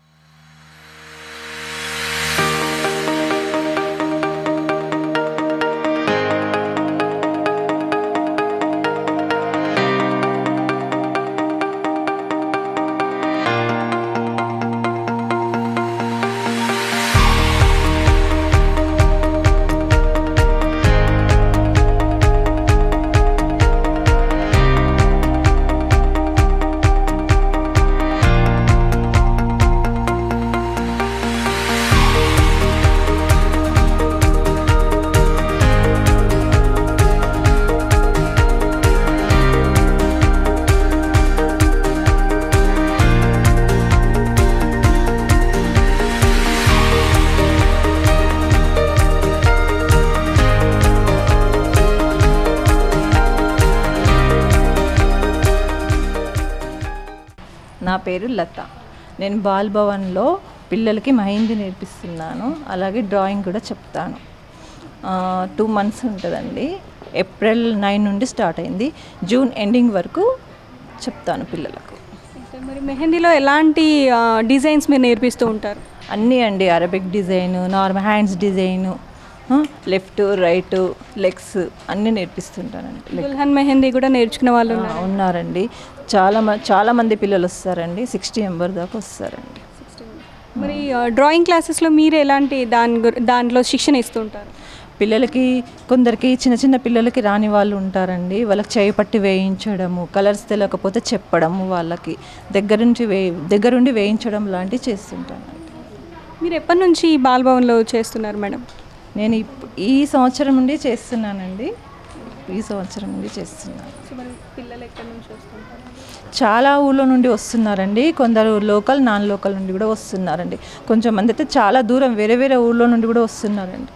S10: నా పేరు లత నేను బాల్ భవన్లో పిల్లలకి మహిందీ నేర్పిస్తున్నాను అలాగే డ్రాయింగ్ కూడా చెప్తాను టూ మంత్స్ ఉంటుందండి ఏప్రిల్ నైన్ నుండి స్టార్ట్ అయింది జూన్ ఎండింగ్ వరకు చెప్తాను పిల్లలకు
S1: అంటే మరి మెహందీలో ఎలాంటి ఆ, డిజైన్స్ మీరు నేర్పిస్తూ ఉంటారు
S10: అన్నీ అండి Arabic design normal hands design left right legs అన్నీ నేర్పిస్తుంటానండి
S1: దుల్హన్ మెహందీ కూడా నేర్చుకునే వాళ్ళు
S10: ఆ,
S1: ఉన్నారు
S10: ఉన్నారండి చాలా మ- చాలా మంది పిల్లలు వస్తారండి సిక్స్టీ మెంబర్ దాకా వస్తారండి
S1: మరి ఆ, డ్రాయింగ్ క్లాసెస్లో మీరు ఎలాంటి దాని గురి- దాంట్లో శిక్షణ ఇస్తూ ఉంటారు
S10: పిల్లలకి కొందరికి చిన్న చిన్న పిల్లలకి రాని వాళ్ళు ఉంటారండి వాళ్ళకి చేయి పట్టి వేయించడము కలర్స్ తెలియకపోతే చెప్పడము వాళ్ళకి దగ్గర నుంచి వే దగ్గరుండి వేయించడం లాంటివి చేస్తుంటాను
S1: మీరు ఎప్పటి నుంచి ఈ బాలభవన్లో చేస్తున్నారు మేడం
S10: నేను ఇప్- ఈ సంవత్సరం నుండి చేస్తున్నానండి ఈ సంవత్సరం నుండి చేస్తున్నాను
S1: పిల్లలు ఎక్కడి నుంచి వస్తుంటారు
S10: చాలా ఊళ్ళో నుండి వస్తున్నారండి కొందరు లోకల్ నాన్ లోకల్ నుండి కూడా వస్తున్నారండి కొంచెం మంది అయితే చాలా దూరం వేరే వేరే ఊళ్ళో నుండి కూడా వస్తున్నారండి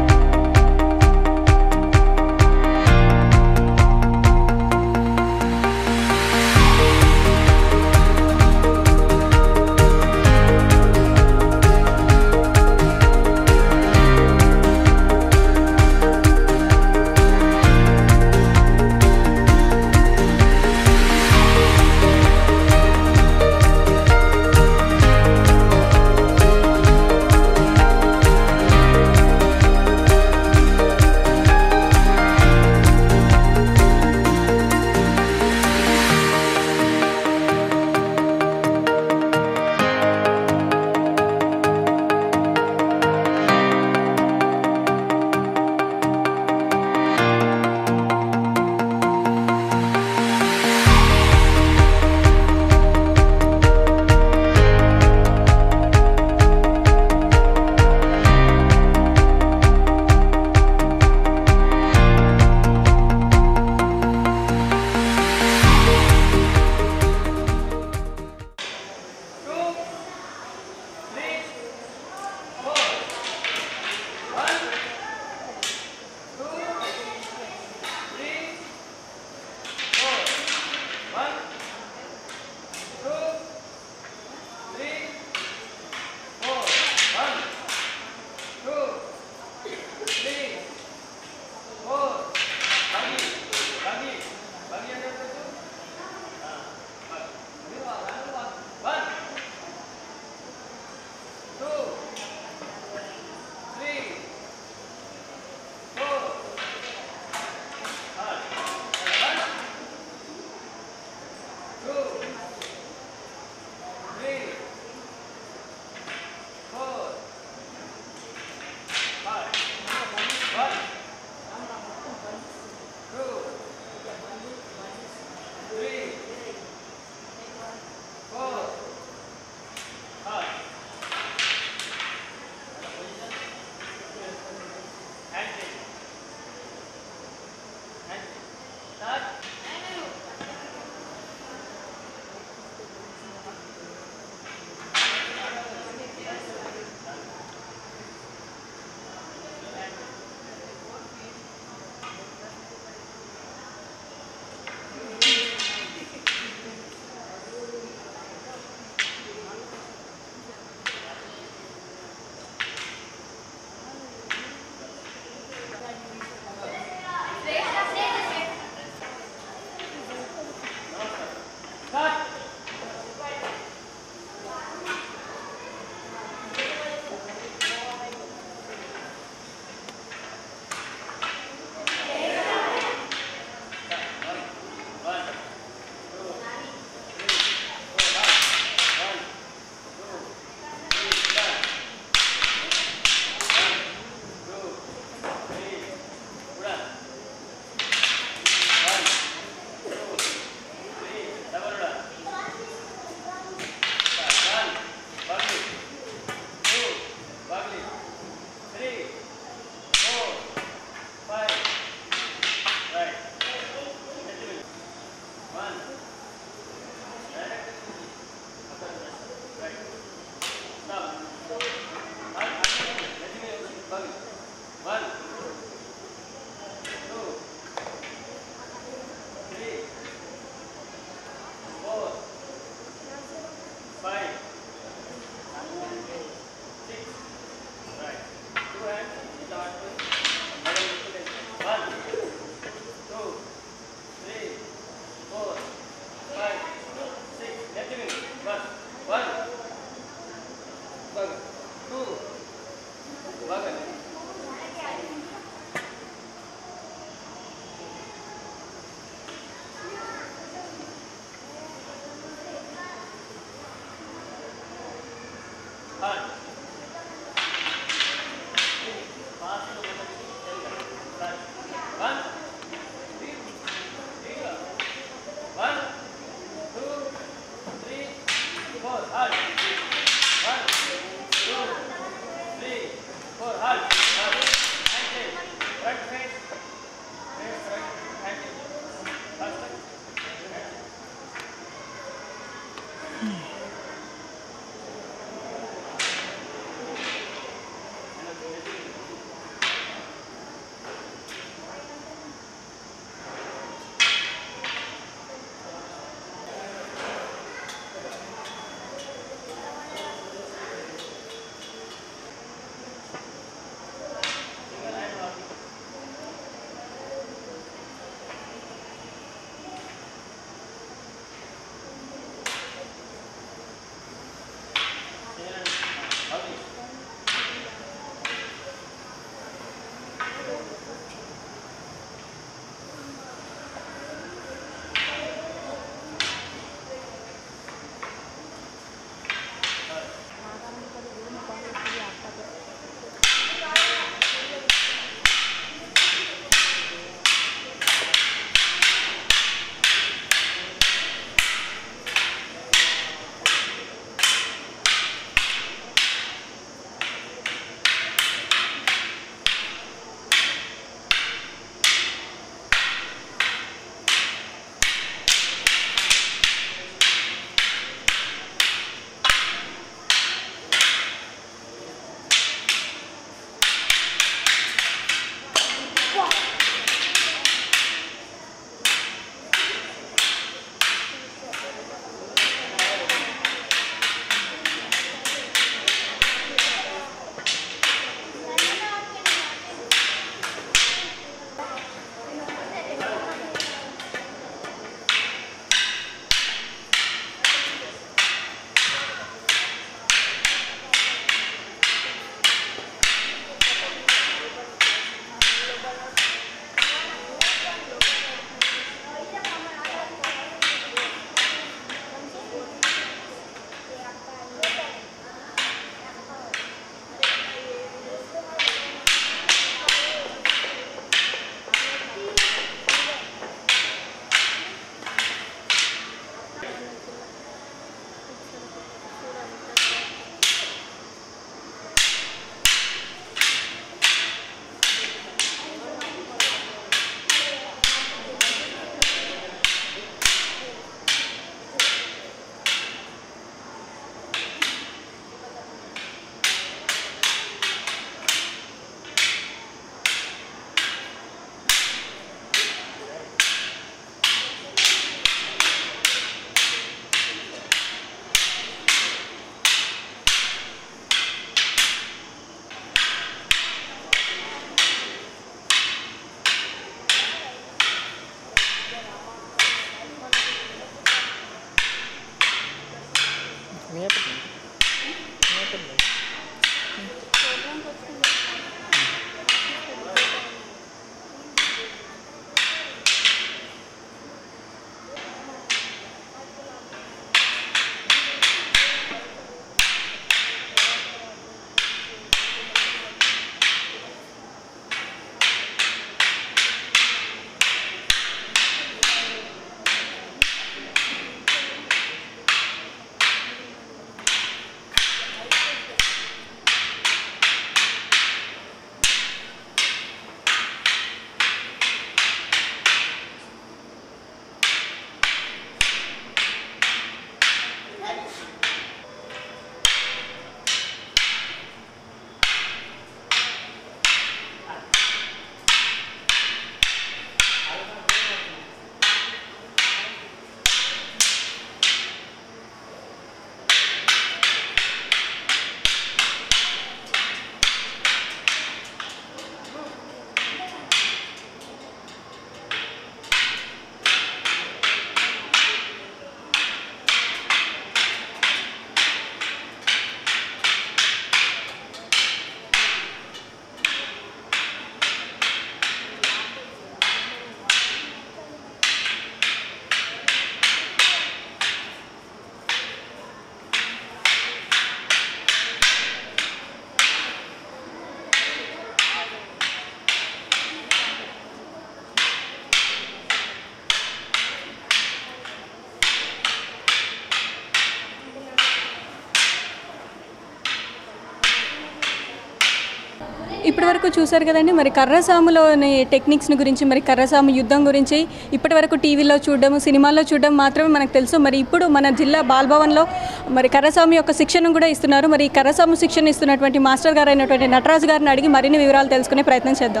S1: ఇప్పటివరకు చూశారు కదండి మరి కర్రసాములోని టెక్నిక్స్ని గురించి మరి కర్రసాము యుద్ధం గురించి ఇప్పటివరకు టీవీలో చూడడం సినిమాల్లో చూడడం మాత్రమే మనకు తెలుసు మరి ఇప్పుడు మన జిల్లా బాల్భవన్లో మరి కర్రసాము యొక్క శిక్షణ కూడా ఇస్తున్నారు మరి ఈ కర్రసాము శిక్షణ ఇస్తున్నటువంటి మాస్టర్ గారు అయినటువంటి నటరాజు గారిని అడిగి మరిన్ని వివరాలు తెలుసుకునే ప్రయత్నం చేద్దాం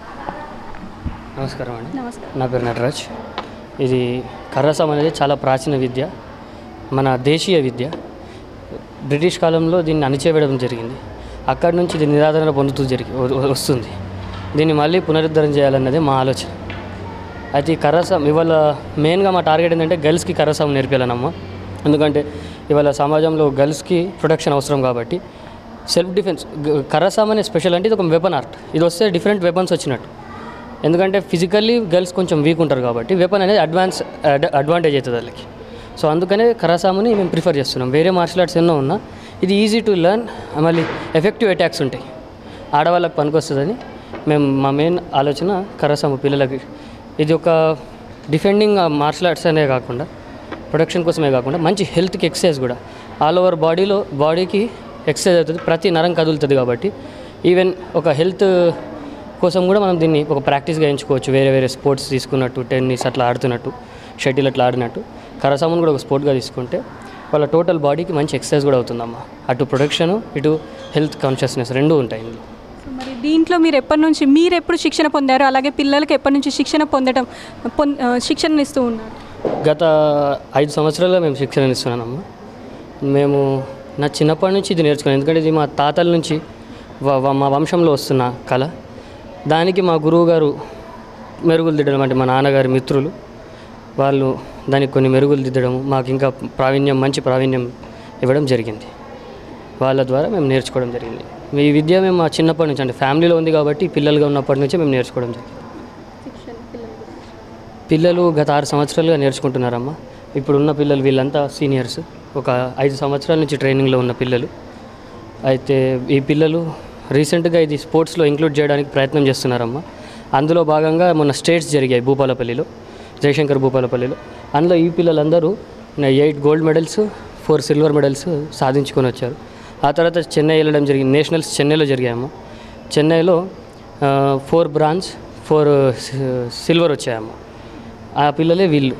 S11: నమస్కారం అండి
S1: నమస్కారం
S11: నా పేరు నటరాజ్ ఇది కర్రసాం అనేది చాలా ప్రాచీన విద్య మన దేశీయ విద్య బ్రిటిష్ కాలంలో దీన్ని అణిచేయడం జరిగింది అక్కడి నుంచి ఇది నిరాదరణ పొందుతూ జరిగి వ- వస్తుంది దీన్ని మళ్ళీ పునరుద్ధరణ చేయాలన్నది మా ఆలోచన అయితే ఈ కర్రసాం ఇవాళ మెయిన్గా మా టార్గెట్ ఏంటంటే గర్ల్స్కి కర్రసాం నేర్పించాలనమ్మా ఎందుకంటే ఇవాళ సమాజంలో గర్ల్స్కి ప్రొటెక్షన్ అవసరం కాబట్టి సెల్ఫ్ డిఫెన్స్ గ- కర్రసాం అనే స్పెషల్ అంటే ఇది ఒక వెపన్ ఆర్ట్ ఇది వస్తే డిఫరెంట్ వెపన్స్ వచ్చినట్టు ఎందుకంటే ఫిజికల్లీ గర్ల్స్ కొంచెం వీక్ ఉంటారు కాబట్టి వెపన్ అనేది అడ్వాన్స్ అడ్- అడ్వాంటేజ్ అవుతుంది వాళ్ళకి సో అందుకనే కరాసాముని మేము ప్రిఫర్ చేస్తున్నాం వేరే మార్షల్ ఆర్ట్స్ ఎన్నో ఉన్నా ఇది ఈజీ టు లెర్న్ మళ్ళీ ఎఫెక్టివ్ అటాక్స్ ఉంటాయి ఆడవాళ్ళకి పనికొస్తుందని మేము మా మెయిన్ ఆలోచన కరాసాము పిల్లలకి ఇది ఒక డిఫెండింగ్ మార్షల్ ఆర్ట్స్ అనే కాకుండా ప్రొడక్షన్ కోసమే కాకుండా మంచి హెల్త్కి ఎక్సర్సైజ్ కూడా ఆల్ ఓవర్ బాడీలో బాడీకి ఎక్సర్సైజ్ అవుతుంది ప్రతి నరం కదులుతుంది కాబట్టి ఈవెన్ ఒక హెల్త్ కోసం కూడా మనం దీన్ని ఒక ప్రాక్టీస్గా ఎంచుకోవచ్చు వేరే వేరే స్పోర్ట్స్ తీసుకున్నట్టు టెన్నిస్ అట్లా ఆడుతున్నట్టు షటిల్ అట్లా ఆడినట్టు కరసామును కూడా ఒక స్పోర్ట్గా తీసుకుంటే వాళ్ళ టోటల్ బాడీకి మంచి ఎక్సర్సైజ్ కూడా అవుతుందమ్మా అటు ప్రొడక్షన్ ఇటు హెల్త్ కాన్షియస్నెస్ రెండూ ఉంటాయి ఇందులో
S1: సో మరి దీంట్లో మీరు ఎప్పటి నుంచి మీరు ఎప్పుడు శిక్షణ పొందారు అలాగే పిల్లలకి ఎప్పటి నుంచి శిక్షణ పొందడం పొంద ఆ, శిక్షణ ఇస్తూ ఉన్నారు
S11: గత ఐదు సంవత్సరాలుగా మేము శిక్షణ ఇస్తున్నానమ్మా మేము నా చిన్నప్పటి నుంచి ఇది నేర్చుకున్నాను ఎందుకంటే ఇది మా తాతల నుంచి వ- వ- మా వంశంలో వస్తున్న కళ దానికి మా గురువు గారు మెరుగులు దిద్దడం అంటే మా నాన్నగారి మిత్రులు వాళ్ళు దానికి కొన్ని మెరుగులు దిద్దడం మాకు ఇంకా ప్రావీణ్యం మంచి ప్రావీణ్యం ఇవ్వడం జరిగింది వాళ్ళ ద్వారా మేము నేర్చుకోవడం జరిగింది ఈ విద్య మేము మా చిన్నప్పటి నుంచి అంటే ఫ్యామిలీలో ఉంది కాబట్టి పిల్లలుగా ఉన్నప్పటి నుంచే మేము నేర్చుకోవడం జరిగింది పిల్లలు గత ఆరు సంవత్సరాలుగా నేర్చుకుంటున్నారమ్మా ఇప్పుడున్న పిల్లలు వీళ్ళంతా సీనియర్స్ ఒక ఐదు సంవత్సరాల నుంచి ట్రైనింగ్లో ఉన్న పిల్లలు అయితే ఈ పిల్లలు రీసెంట్గా ఇది స్పోర్ట్స్లో ఇంక్లూడ్ చేయడానికి ప్రయత్నం చేస్తున్నారమ్మా అందులో భాగంగా మొన్న స్టేట్స్ జరిగాయి భూపాలపల్లిలో జయశంకర్ భూపాలపల్లిలో అందులో ఈ పిల్లలందరూ eight gold medals four silver medals సాధించుకొని వచ్చారు ఆ తర్వాత చెన్నై వెళ్ళడం జరిగింది నేషనల్స్ చెన్నైలో జరిగాయమ్మా చెన్నైలో ఫోర్ బ్రాంజ్ ఫోర్ సిల్వర్ వచ్చాయమ్మా ఆ పిల్లలే వీళ్ళు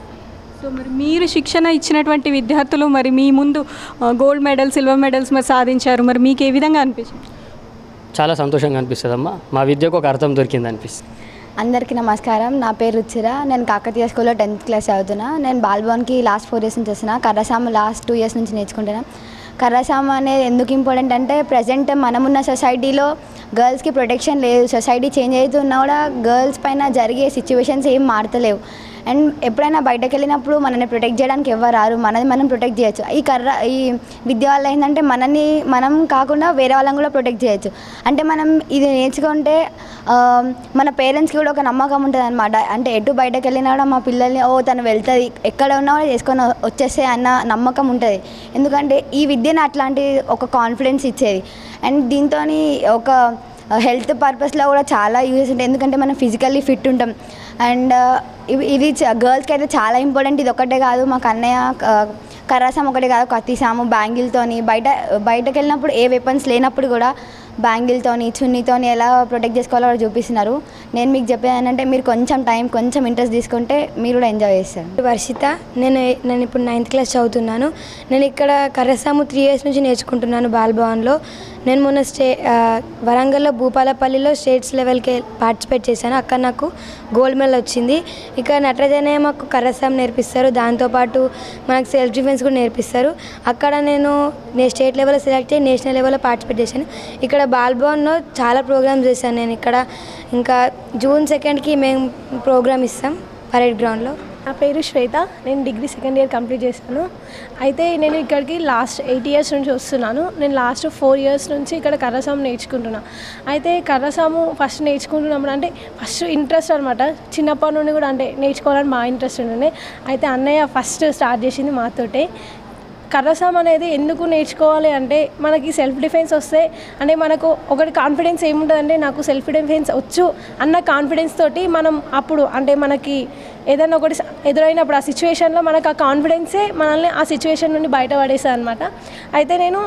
S1: సో మరి మీరు శిక్షణ ఇచ్చినటువంటి విద్యార్థులు మరి మీ ముందు ఆ, గోల్డ్ మెడల్ సిల్వర్ మెడల్స్ మరి సాధించారు మరి మీకు ఏ విధంగా అనిపించింది
S11: చాలా సంతోషంగా అనిపిస్తుందమ్మా మా విద్యకు ఒక అర్థం దొరికింది అనిపిస్తుంది
S12: అందరికీ నమస్కారం నా పేరు రుచిర నేను కాకతీయ స్కూల్లో టెన్త్ క్లాస్ చదువుతున్నా నేను బాల్భవన్కి లాస్ట్ ఫోర్ ఇయర్స్ నుంచి వస్తున్నా కర్రసామ లాస్ట్ టూ ఇయర్స్ నుంచి నేర్చుకుంటున్నా కర్రసామ అనేది ఎందుకు ఇంపార్టెంట్ అంటే ప్రజెంట్ మనమున్న సొసైటీలో గర్ల్స్కి ప్రొటెక్షన్ లేదు సొసైటీ చేంజ్ అవుతున్నా కూడా గర్ల్స్ పైన జరిగే సిచ్యువేషన్స్ ఏం మారతలేవు అండ్ ఎప్పుడైనా బయటకు వెళ్ళినప్పుడు మనల్ని ప్రొటెక్ట్ చేయడానికి ఎవరు రారు మనది మనం ప్రొటెక్ట్ చేయొచ్చు ఈ కర్ర ఈ విద్య వల్ల ఏంటంటే మనని మనం కాకుండా వేరే వాళ్ళని కూడా ప్రొటెక్ట్ చేయొచ్చు అంటే మనం ఇది నేర్చుకుంటే ఆ, మన పేరెంట్స్కి కూడా ఒక నమ్మకం ఉంటుంది అనమాట అంటే ఎటు బయటకు వెళ్ళినా కూడా మా పిల్లల్ని ఓ తను వెళ్తుంది ఎక్కడ ఉన్నా కూడా చేసుకొని వచ్చేస్తే అన్న నమ్మకం ఉంటుంది ఎందుకంటే ఈ విద్యను అట్లాంటి ఒక కాన్ఫిడెన్స్ ఇచ్చేది అండ్ దీంతో ఒక హెల్త్ పర్పస్లో కూడా చాలా యూజెస్ ఉంటాయి ఎందుకంటే మనం ఫిజికల్లీ ఫిట్ ఉంటాం అండ్ ఇవి ఇది గర్ల్స్కి అయితే చాలా ఇంపార్టెంట్ ఇది ఒకటే కాదు మాకు అన్నయ్య ఆ, కర్రాసం ఒకటే కాదు కత్తిసాము బ్యాంగిల్తోని బయట బయటకు వెళ్ళినప్పుడు ఏ వెపన్స్ లేనప్పుడు కూడా బ్యాంగిల్తోని చున్నీతోని ఎలా ప్రొటెక్ట్ చేసుకోవాలో కూడా చూపిస్తున్నారు నేను మీకు చెప్పేది ఏంటంటే మీరు కొంచెం టైం కొంచెం ఇంట్రెస్ట్ తీసుకుంటే మీరు కూడా ఎంజాయ్ చేస్తారు
S13: వర్షిత నేను నేను ఇప్పుడు నైన్త్ క్లాస్ చదువుతున్నాను నేను ఇక్కడ కర్రసాము త్రీ ఇయర్స్ నుంచి నేర్చుకుంటున్నాను బాల్భవన్లో నేను మొన్న స్టే ఆ, వరంగల్లో భూపాలపల్లిలో స్టేట్స్ లెవెల్కి పార్టిసిపేట్ చేశాను అక్కడ నాకు గోల్డ్ మెడల్ వచ్చింది ఇక్కడ నటరాజనే మాకు కర్రసాం నేర్పిస్తారు దాంతోపాటు మనకు సెల్ఫ్ డిఫెన్స్ కూడా నేర్పిస్తారు అక్కడ నేను నేను స్టేట్ లెవెల్లో సెలెక్ట్ అయ్యి నేషనల్ లెవెల్లో పార్టిసిపేట్ చేశాను ఇక్కడ బాల్భవన్లో చాలా ప్రోగ్రామ్స్ చేశాను నేను ఇక్కడ ఇంకా జూన్ సెకండ్కి మేము ప్రోగ్రామ్ ఇస్తాం పరేడ్ గ్రౌండ్లో
S14: నా పేరు శ్వేత నేను డిగ్రీ సెకండ్ ఇయర్ కంప్లీట్ చేశాను అయితే నేను ఇక్కడికి లాస్ట్ ఎయిట్ ఇయర్స్ నుంచి వస్తున్నాను నేను లాస్ట్ ఫోర్ ఇయర్స్ నుంచి ఇక్కడ కర్రసాము నేర్చుకుంటున్నా అయితే కర్రసాము ఫస్ట్ నేర్చుకుంటున్నప్పుడు అంటే ఫస్ట్ ఇంట్రెస్ట్ అనమాట చిన్నప్పటి నుండి కూడా అంటే నేర్చుకోవాలని మా ఇంట్రెస్ట్ ఉండే అయితే అన్నయ్య ఫస్ట్ స్టార్ట్ చేసింది మాతోటే కర్రసాం అనేది ఎందుకు నేర్చుకోవాలి అంటే మనకి సెల్ఫ్ డిఫెన్స్ వస్తే అంటే మనకు ఒకటి కాన్ఫిడెన్స్ ఏముంటుందంటే నాకు సెల్ఫ్ డిఫెన్స్ వచ్చు అన్న కాన్ఫిడెన్స్ తోటి మనం అప్పుడు అంటే మనకి ఏదైనా ఒకటి స- ఎదురైనప్పుడు ఆ సిచ్యువేషన్లో మనకు ఆ కాన్ఫిడెన్సే మనల్ని ఆ సిచ్యువేషన్ నుండి బయటపడేస్తుంది అనమాట అయితే నేను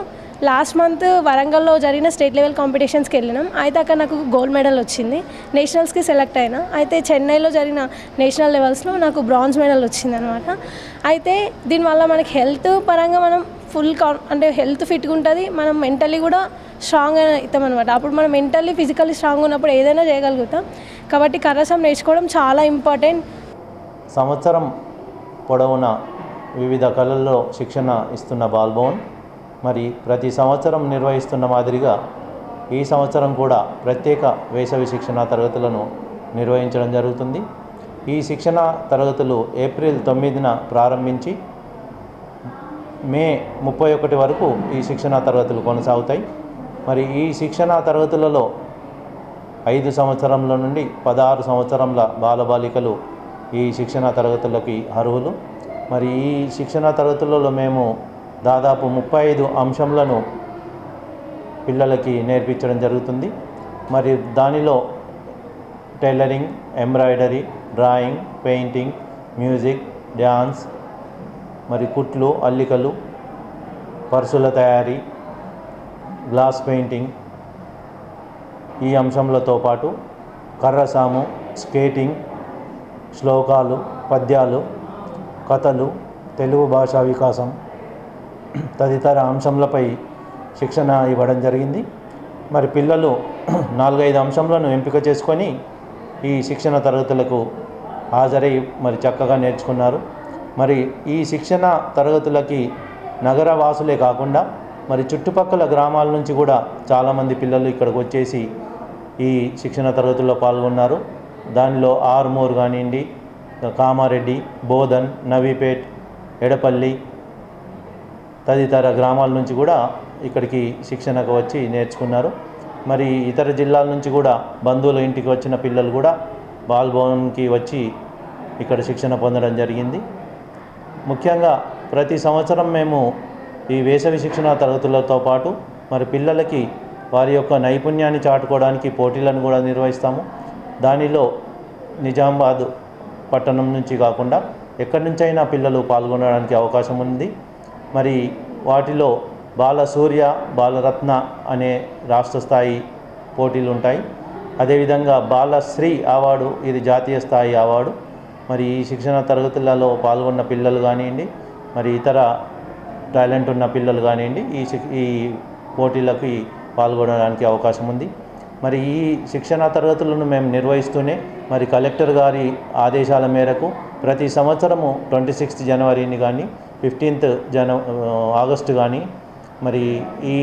S14: లాస్ట్ మంత్ వరంగల్లో జరిగిన స్టేట్ లెవెల్ కాంపిటీషన్స్కి వెళ్ళినాం అయితే అక్కడ నాకు గోల్డ్ మెడల్ వచ్చింది నేషనల్స్కి సెలెక్ట్ అయినా అయితే చెన్నైలో జరిగిన నేషనల్ లెవెల్స్లో నాకు బ్రాంజ్ మెడల్ వచ్చింది అనమాట అయితే దీనివల్ల మనకి హెల్త్ పరంగా మనం ఫుల్ కాన్ అంటే హెల్త్ ఫిట్గా ఉంటుంది మనం మెంటలీ కూడా స్ట్రాంగ్ అవుతాం అనమాట అప్పుడు మనం మెంటల్లీ ఫిజికల్లీ స్ట్రాంగ్ ఉన్నప్పుడు ఏదైనా చేయగలుగుతాం కాబట్టి కర్రసం నేర్చుకోవడం చాలా ఇంపార్టెంట్
S15: సంవత్సరం పొడవునా వివిధ కళల్లో శిక్షణ ఇస్తున్న బాల్భవన్ మరి ప్రతి సంవత్సరం నిర్వహిస్తున్న మాదిరిగా ఈ సంవత్సరం కూడా ప్రత్యేక వేసవి శిక్షణ తరగతులను నిర్వహించడం జరుగుతుంది ఈ శిక్షణ తరగతులు ఏప్రిల్ తొమ్మిదిన ప్రారంభించి మే ముప్పై ఒకటి వరకు ఈ శిక్షణ తరగతులు కొనసాగుతాయి మరి ఈ శిక్షణ తరగతులలో ఐదు సంవత్సరంల నుండి పదహారు సంవత్సరంల బాలబాలికలు ఈ శిక్షణ తరగతులకి అర్హులు మరి ఈ శిక్షణ తరగతులలో మేము దాదాపు ముప్పై ఐదు అంశంలను పిల్లలకి నేర్పించడం జరుగుతుంది మరి దానిలో tailoring embroidery drawing painting music dance మరి కుట్లు అల్లికలు పర్సుల తయారీ గ్లాస్ పెయింటింగ్ ఈ అంశంలతో పాటు కర్రసాము స్కేటింగ్ శ్లోకాలు పద్యాలు కథలు తెలుగు భాషా వికాసం తదితర అంశంలపై శిక్షణ ఇవ్వడం జరిగింది మరి పిల్లలు నాలుగైదు అంశంలను ఎంపిక చేసుకొని ఈ శిక్షణ తరగతులకు హాజరై మరి చక్కగా నేర్చుకున్నారు మరి ఈ శిక్షణ తరగతులకి నగర వాసులే కాకుండా మరి చుట్టుపక్కల గ్రామాల నుంచి కూడా చాలామంది పిల్లలు ఇక్కడికి వచ్చేసి ఈ శిక్షణ తరగతుల్లో పాల్గొన్నారు దానిలో ఆర్మూర్ కానివ్వండి కామారెడ్డి బోధన్ నవీపేట్ ఎడపల్లి తదితర గ్రామాల నుంచి కూడా ఇక్కడికి శిక్షణకు వచ్చి నేర్చుకున్నారు మరి ఇతర జిల్లాల నుంచి కూడా బంధువుల ఇంటికి వచ్చిన పిల్లలు కూడా బాల్ భవన్కి వచ్చి ఇక్కడ శిక్షణ పొందడం జరిగింది ముఖ్యంగా ప్రతి సంవత్సరం మేము ఈ వేసవి శిక్షణ తరగతులతో పాటు మరి పిల్లలకి వారి యొక్క నైపుణ్యాన్ని చాటుకోవడానికి పోటీలను కూడా నిర్వహిస్తాము దానిలో నిజామాబాద్ పట్టణం నుంచి కాకుండా ఎక్కడి నుంచైనా పిల్లలు పాల్గొనడానికి అవకాశం ఉంది మరి వాటిలో బాల సూర్య బాలరత్న అనే రాష్ట్ర స్థాయి పోటీలు ఉంటాయి అదేవిధంగా బాలశ్రీ అవార్డు ఇది జాతీయ స్థాయి అవార్డు మరి ఈ శిక్షణ తరగతులలో పాల్గొన్న పిల్లలు కానివ్వండి మరి ఇతర టాలెంట్ ఉన్న పిల్లలు కానివ్వండి ఈ శిక్- ఈ పోటీలకి పాల్గొనడానికి అవకాశం ఉంది మరి ఈ శిక్షణ తరగతులను మేము నిర్వహిస్తూనే మరి కలెక్టర్ గారి ఆదేశాల మేరకు ప్రతి సంవత్సరము ట్వంటీ సిక్స్త్ జనవరిని కానీ ఫిఫ్టీన్త్ జన ఆగస్టు కానీ మరి ఈ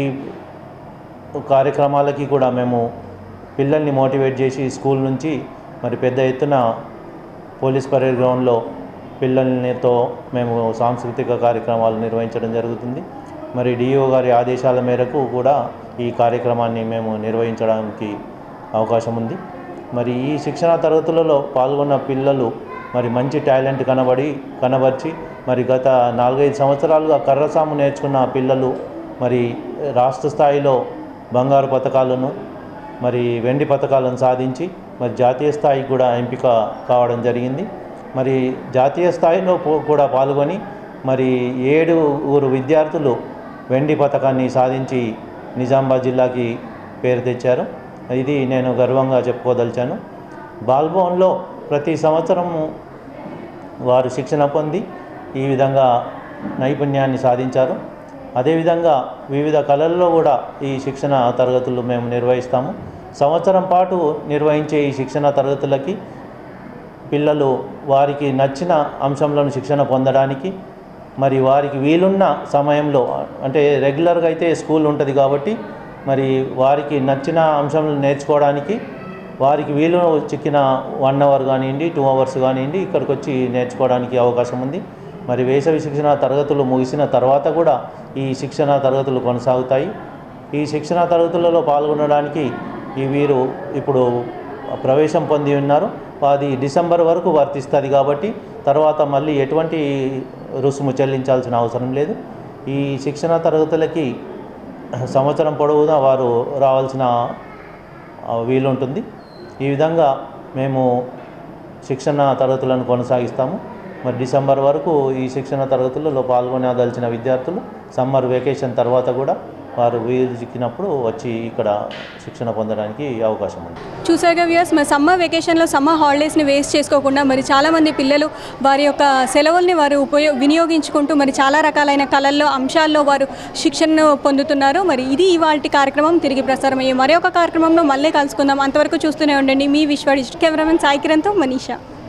S15: కార్యక్రమాలకి కూడా మేము పిల్లల్ని మోటివేట్ చేసి స్కూల్ నుంచి మరి పెద్ద ఎత్తున పోలీస్ పరేడ్ గ్రౌండ్లో పిల్లలతో మేము సాంస్కృతిక కార్యక్రమాలు నిర్వహించడం జరుగుతుంది మరి డిఓ గారి ఆదేశాల మేరకు కూడా ఈ కార్యక్రమాన్ని మేము నిర్వహించడానికి అవకాశం ఉంది మరి ఈ శిక్షణ తరగతులలో పాల్గొన్న పిల్లలు మరి మంచి టాలెంట్ కనబడి కనబర్చి మరి గత నాలుగైదు సంవత్సరాలుగా కర్రసాము నేర్చుకున్న పిల్లలు మరి రాష్ట్ర స్థాయిలో బంగారు పథకాలను మరి వెండి పథకాలను సాధించి మరి జాతీయ స్థాయికి కూడా ఎంపిక కావడం జరిగింది మరి జాతీయ స్థాయిలో పో- కూడా పాల్గొని మరి ఏడు ఊరు విద్యార్థులు వెండి పథకాన్ని సాధించి నిజామాబాద్ జిల్లాకి పేరు తెచ్చారు ఇది నేను గర్వంగా చెప్పుకోదలిచాను బాల్భవన్లో ప్రతి సంవత్సరము వారు శిక్షణ పొంది ఈ విధంగా నైపుణ్యాన్ని సాధించారు అదేవిధంగా వివిధ కళల్లో కూడా ఈ శిక్షణ తరగతులు మేము నిర్వహిస్తాము సంవత్సరం పాటు నిర్వహించే ఈ శిక్షణ తరగతులకి పిల్లలు వారికి నచ్చిన అంశంలోని శిక్షణ పొందడానికి మరి వారికి వీలున్న సమయంలో అంటే రెగ్యులర్గా అయితే స్కూల్ ఉంటుంది కాబట్టి మరి వారికి నచ్చిన అంశంలో నేర్చుకోవడానికి వారికి వీలు చిక్కిన వన్ అవర్ కానివ్వండి టూ అవర్స్ కానివ్వండి ఇక్కడికి వచ్చి నేర్చుకోవడానికి అవకాశం ఉంది మరి వేసవి శిక్షణ తరగతులు ముగిసిన తర్వాత కూడా ఈ శిక్షణ తరగతులు కొనసాగుతాయి ఈ శిక్షణ తరగతులలో పాల్గొనడానికి ఈ వీరు ఇప్పుడు ప్రవేశం పొంది ఉన్నారు అది డిసెంబర్ వరకు వర్తిస్తుంది కాబట్టి తర్వాత మళ్ళీ ఎటువంటి రుసుము చెల్లించాల్సిన అవసరం లేదు ఈ శిక్షణ తరగతులకి సంవత్సరం పొడవునా వారు రావాల్సిన ఆ, వీలుంటుంది ఈ విధంగా మేము శిక్షణ తరగతులను కొనసాగిస్తాము మరి డిసెంబర్ వరకు ఈ శిక్షణ తరగతులలో పాల్గొనదలిచిన విద్యార్థులు సమ్మర్ వెకేషన్ తర్వాత కూడా వారు వీలు చిక్కినప్పుడు వచ్చి ఇక్కడ శిక్షణ పొందడానికి అవకాశం ఉంది
S1: చూసారుగా వ్యూస్ మరి సమ్మర్ వెకేషన్లో సమ్మర్ హాలిడేస్ని వేస్ట్ చేసుకోకుండా మరి చాలామంది పిల్లలు వారి యొక్క సెలవుల్ని వారు ఉపయో వినియోగించుకుంటూ మరి చాలా రకాలైన కళల్లో అంశాల్లో వారు శిక్షణను పొందుతున్నారు మరి ఇది ఇవాళ కార్యక్రమం తిరిగి ప్రసారం అయ్యే మరొక కార్యక్రమంలో మళ్ళీ కలుసుకుందాం అంతవరకు చూస్తూనే ఉండండి మీ విశ్వ డిజిటల్ కెమెరామెన్ సాయి కిరణ్తో మనీషా